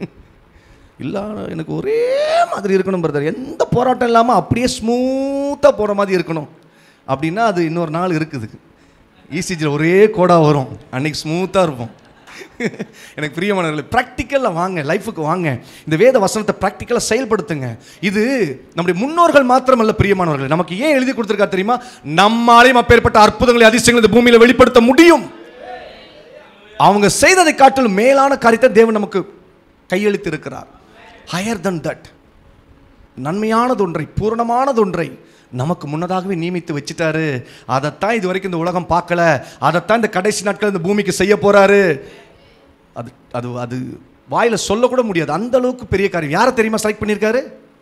இல்லை எனக்கு ஒரே மாதிரி இருக்கணும் பிரதர் எந்த போராட்டம் இல்லாமல் அப்படியே ஸ்மூத்தாக போகிற மாதிரி இருக்கணும் அப்படின்னா அது இன்னொரு நாள் இருக்குது இசிஜியில் ஒரே கோடாக வரும் அன்னைக்கு ஸ்மூத்தாக இருப்போம் எனக்கு பிரியமானவர்களே ப்ராக்டிக்கலில் வாங்க லைஃபுக்கு வாங்க இந்த வேத வசனத்தை ப்ராக்டிக்கலாக செயல்படுத்துங்க இது நம்முடைய முன்னோர்கள் மாத்திரமல்ல பிரியமானவர்கள் நமக்கு ஏன் எழுதி கொடுத்துருக்கா தெரியுமா நம்மாலையும் அப்பேற்பட்ட அற்புதங்களை அதிசயங்களை இந்த பூமியில் வெளிப்படுத்த முடியும் அவங்க செய்ததை காட்டிலும் மேலான காரியத்தை தேவன் நமக்கு கையளித்து இருக்கிறார் ஹையர் than தட் நன்மையானதொன்றை பூரணமானதொன்றை நமக்கு முன்னதாகவே நியமித்து வச்சுட்டாரு அதைத்தான் இது வரைக்கும் இந்த உலகம் பார்க்கல அதைத்தான் இந்த கடைசி நாட்கள் இந்த பூமிக்கு செய்ய போறாரு அது அது அது வாயில சொல்லக்கூட முடியாது அந்த அளவுக்கு பெரிய காரியம் யாரை தெரியுமா செலக்ட் பண்ணியிருக்காரு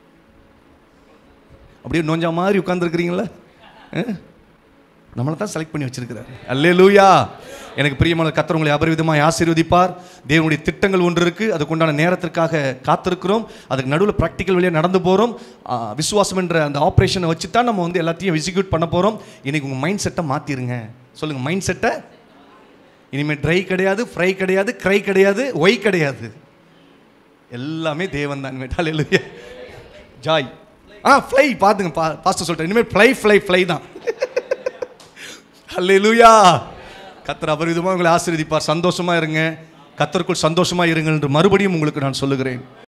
அப்படியே நோஞ்சா மாதிரி உட்காந்துருக்கிறீங்களா நம்மளை தான் செலக்ட் பண்ணி வச்சிருக்கிறார் அல்லேலூயா எனக்கு பிரியமான கத்தர் உங்களை அபரிவிதமாக ஆசீர்வதிப்பார் தேவனுடைய திட்டங்கள் ஒன்று இருக்குது அதுக்குண்டான நேரத்திற்காக காத்திருக்கிறோம் அதுக்கு நடுவில் ப்ராக்டிக்கல் வழியாக நடந்து போகிறோம் விசுவாசம் என்ற அந்த ஆப்ரேஷனை வச்சு தான் நம்ம வந்து எல்லாத்தையும் எக்ஸிக்யூட் பண்ண போகிறோம் இன்னைக்கு உங்கள் மைண்ட் செட்டை மாற்றிருங்க சொல்லுங்கள் மைண்ட் செட்டை இனிமேல் ட்ரை கிடையாது ஃப்ரை கிடையாது க்ரை கிடையாது ஒய் கிடையாது எல்லாமே தேவன் தான் இனிமேல் அல்லேலூயா ஜாய் ஆ ஃப்ளை பார்த்துங்க பா பாஸ்டர் சொல்லிட்டேன் இனிமேல் ஃப்ளை ஃப்ளை ஃப்ளை தான் அல்லேலூயா கத்தர் அபரிதமாக உங்களை ஆசீர்வதிப்பார் சந்தோஷமா இருங்க கத்தருக்குள் சந்தோஷமா இருங்கள் என்று மறுபடியும் உங்களுக்கு நான் சொல்லுகிறேன்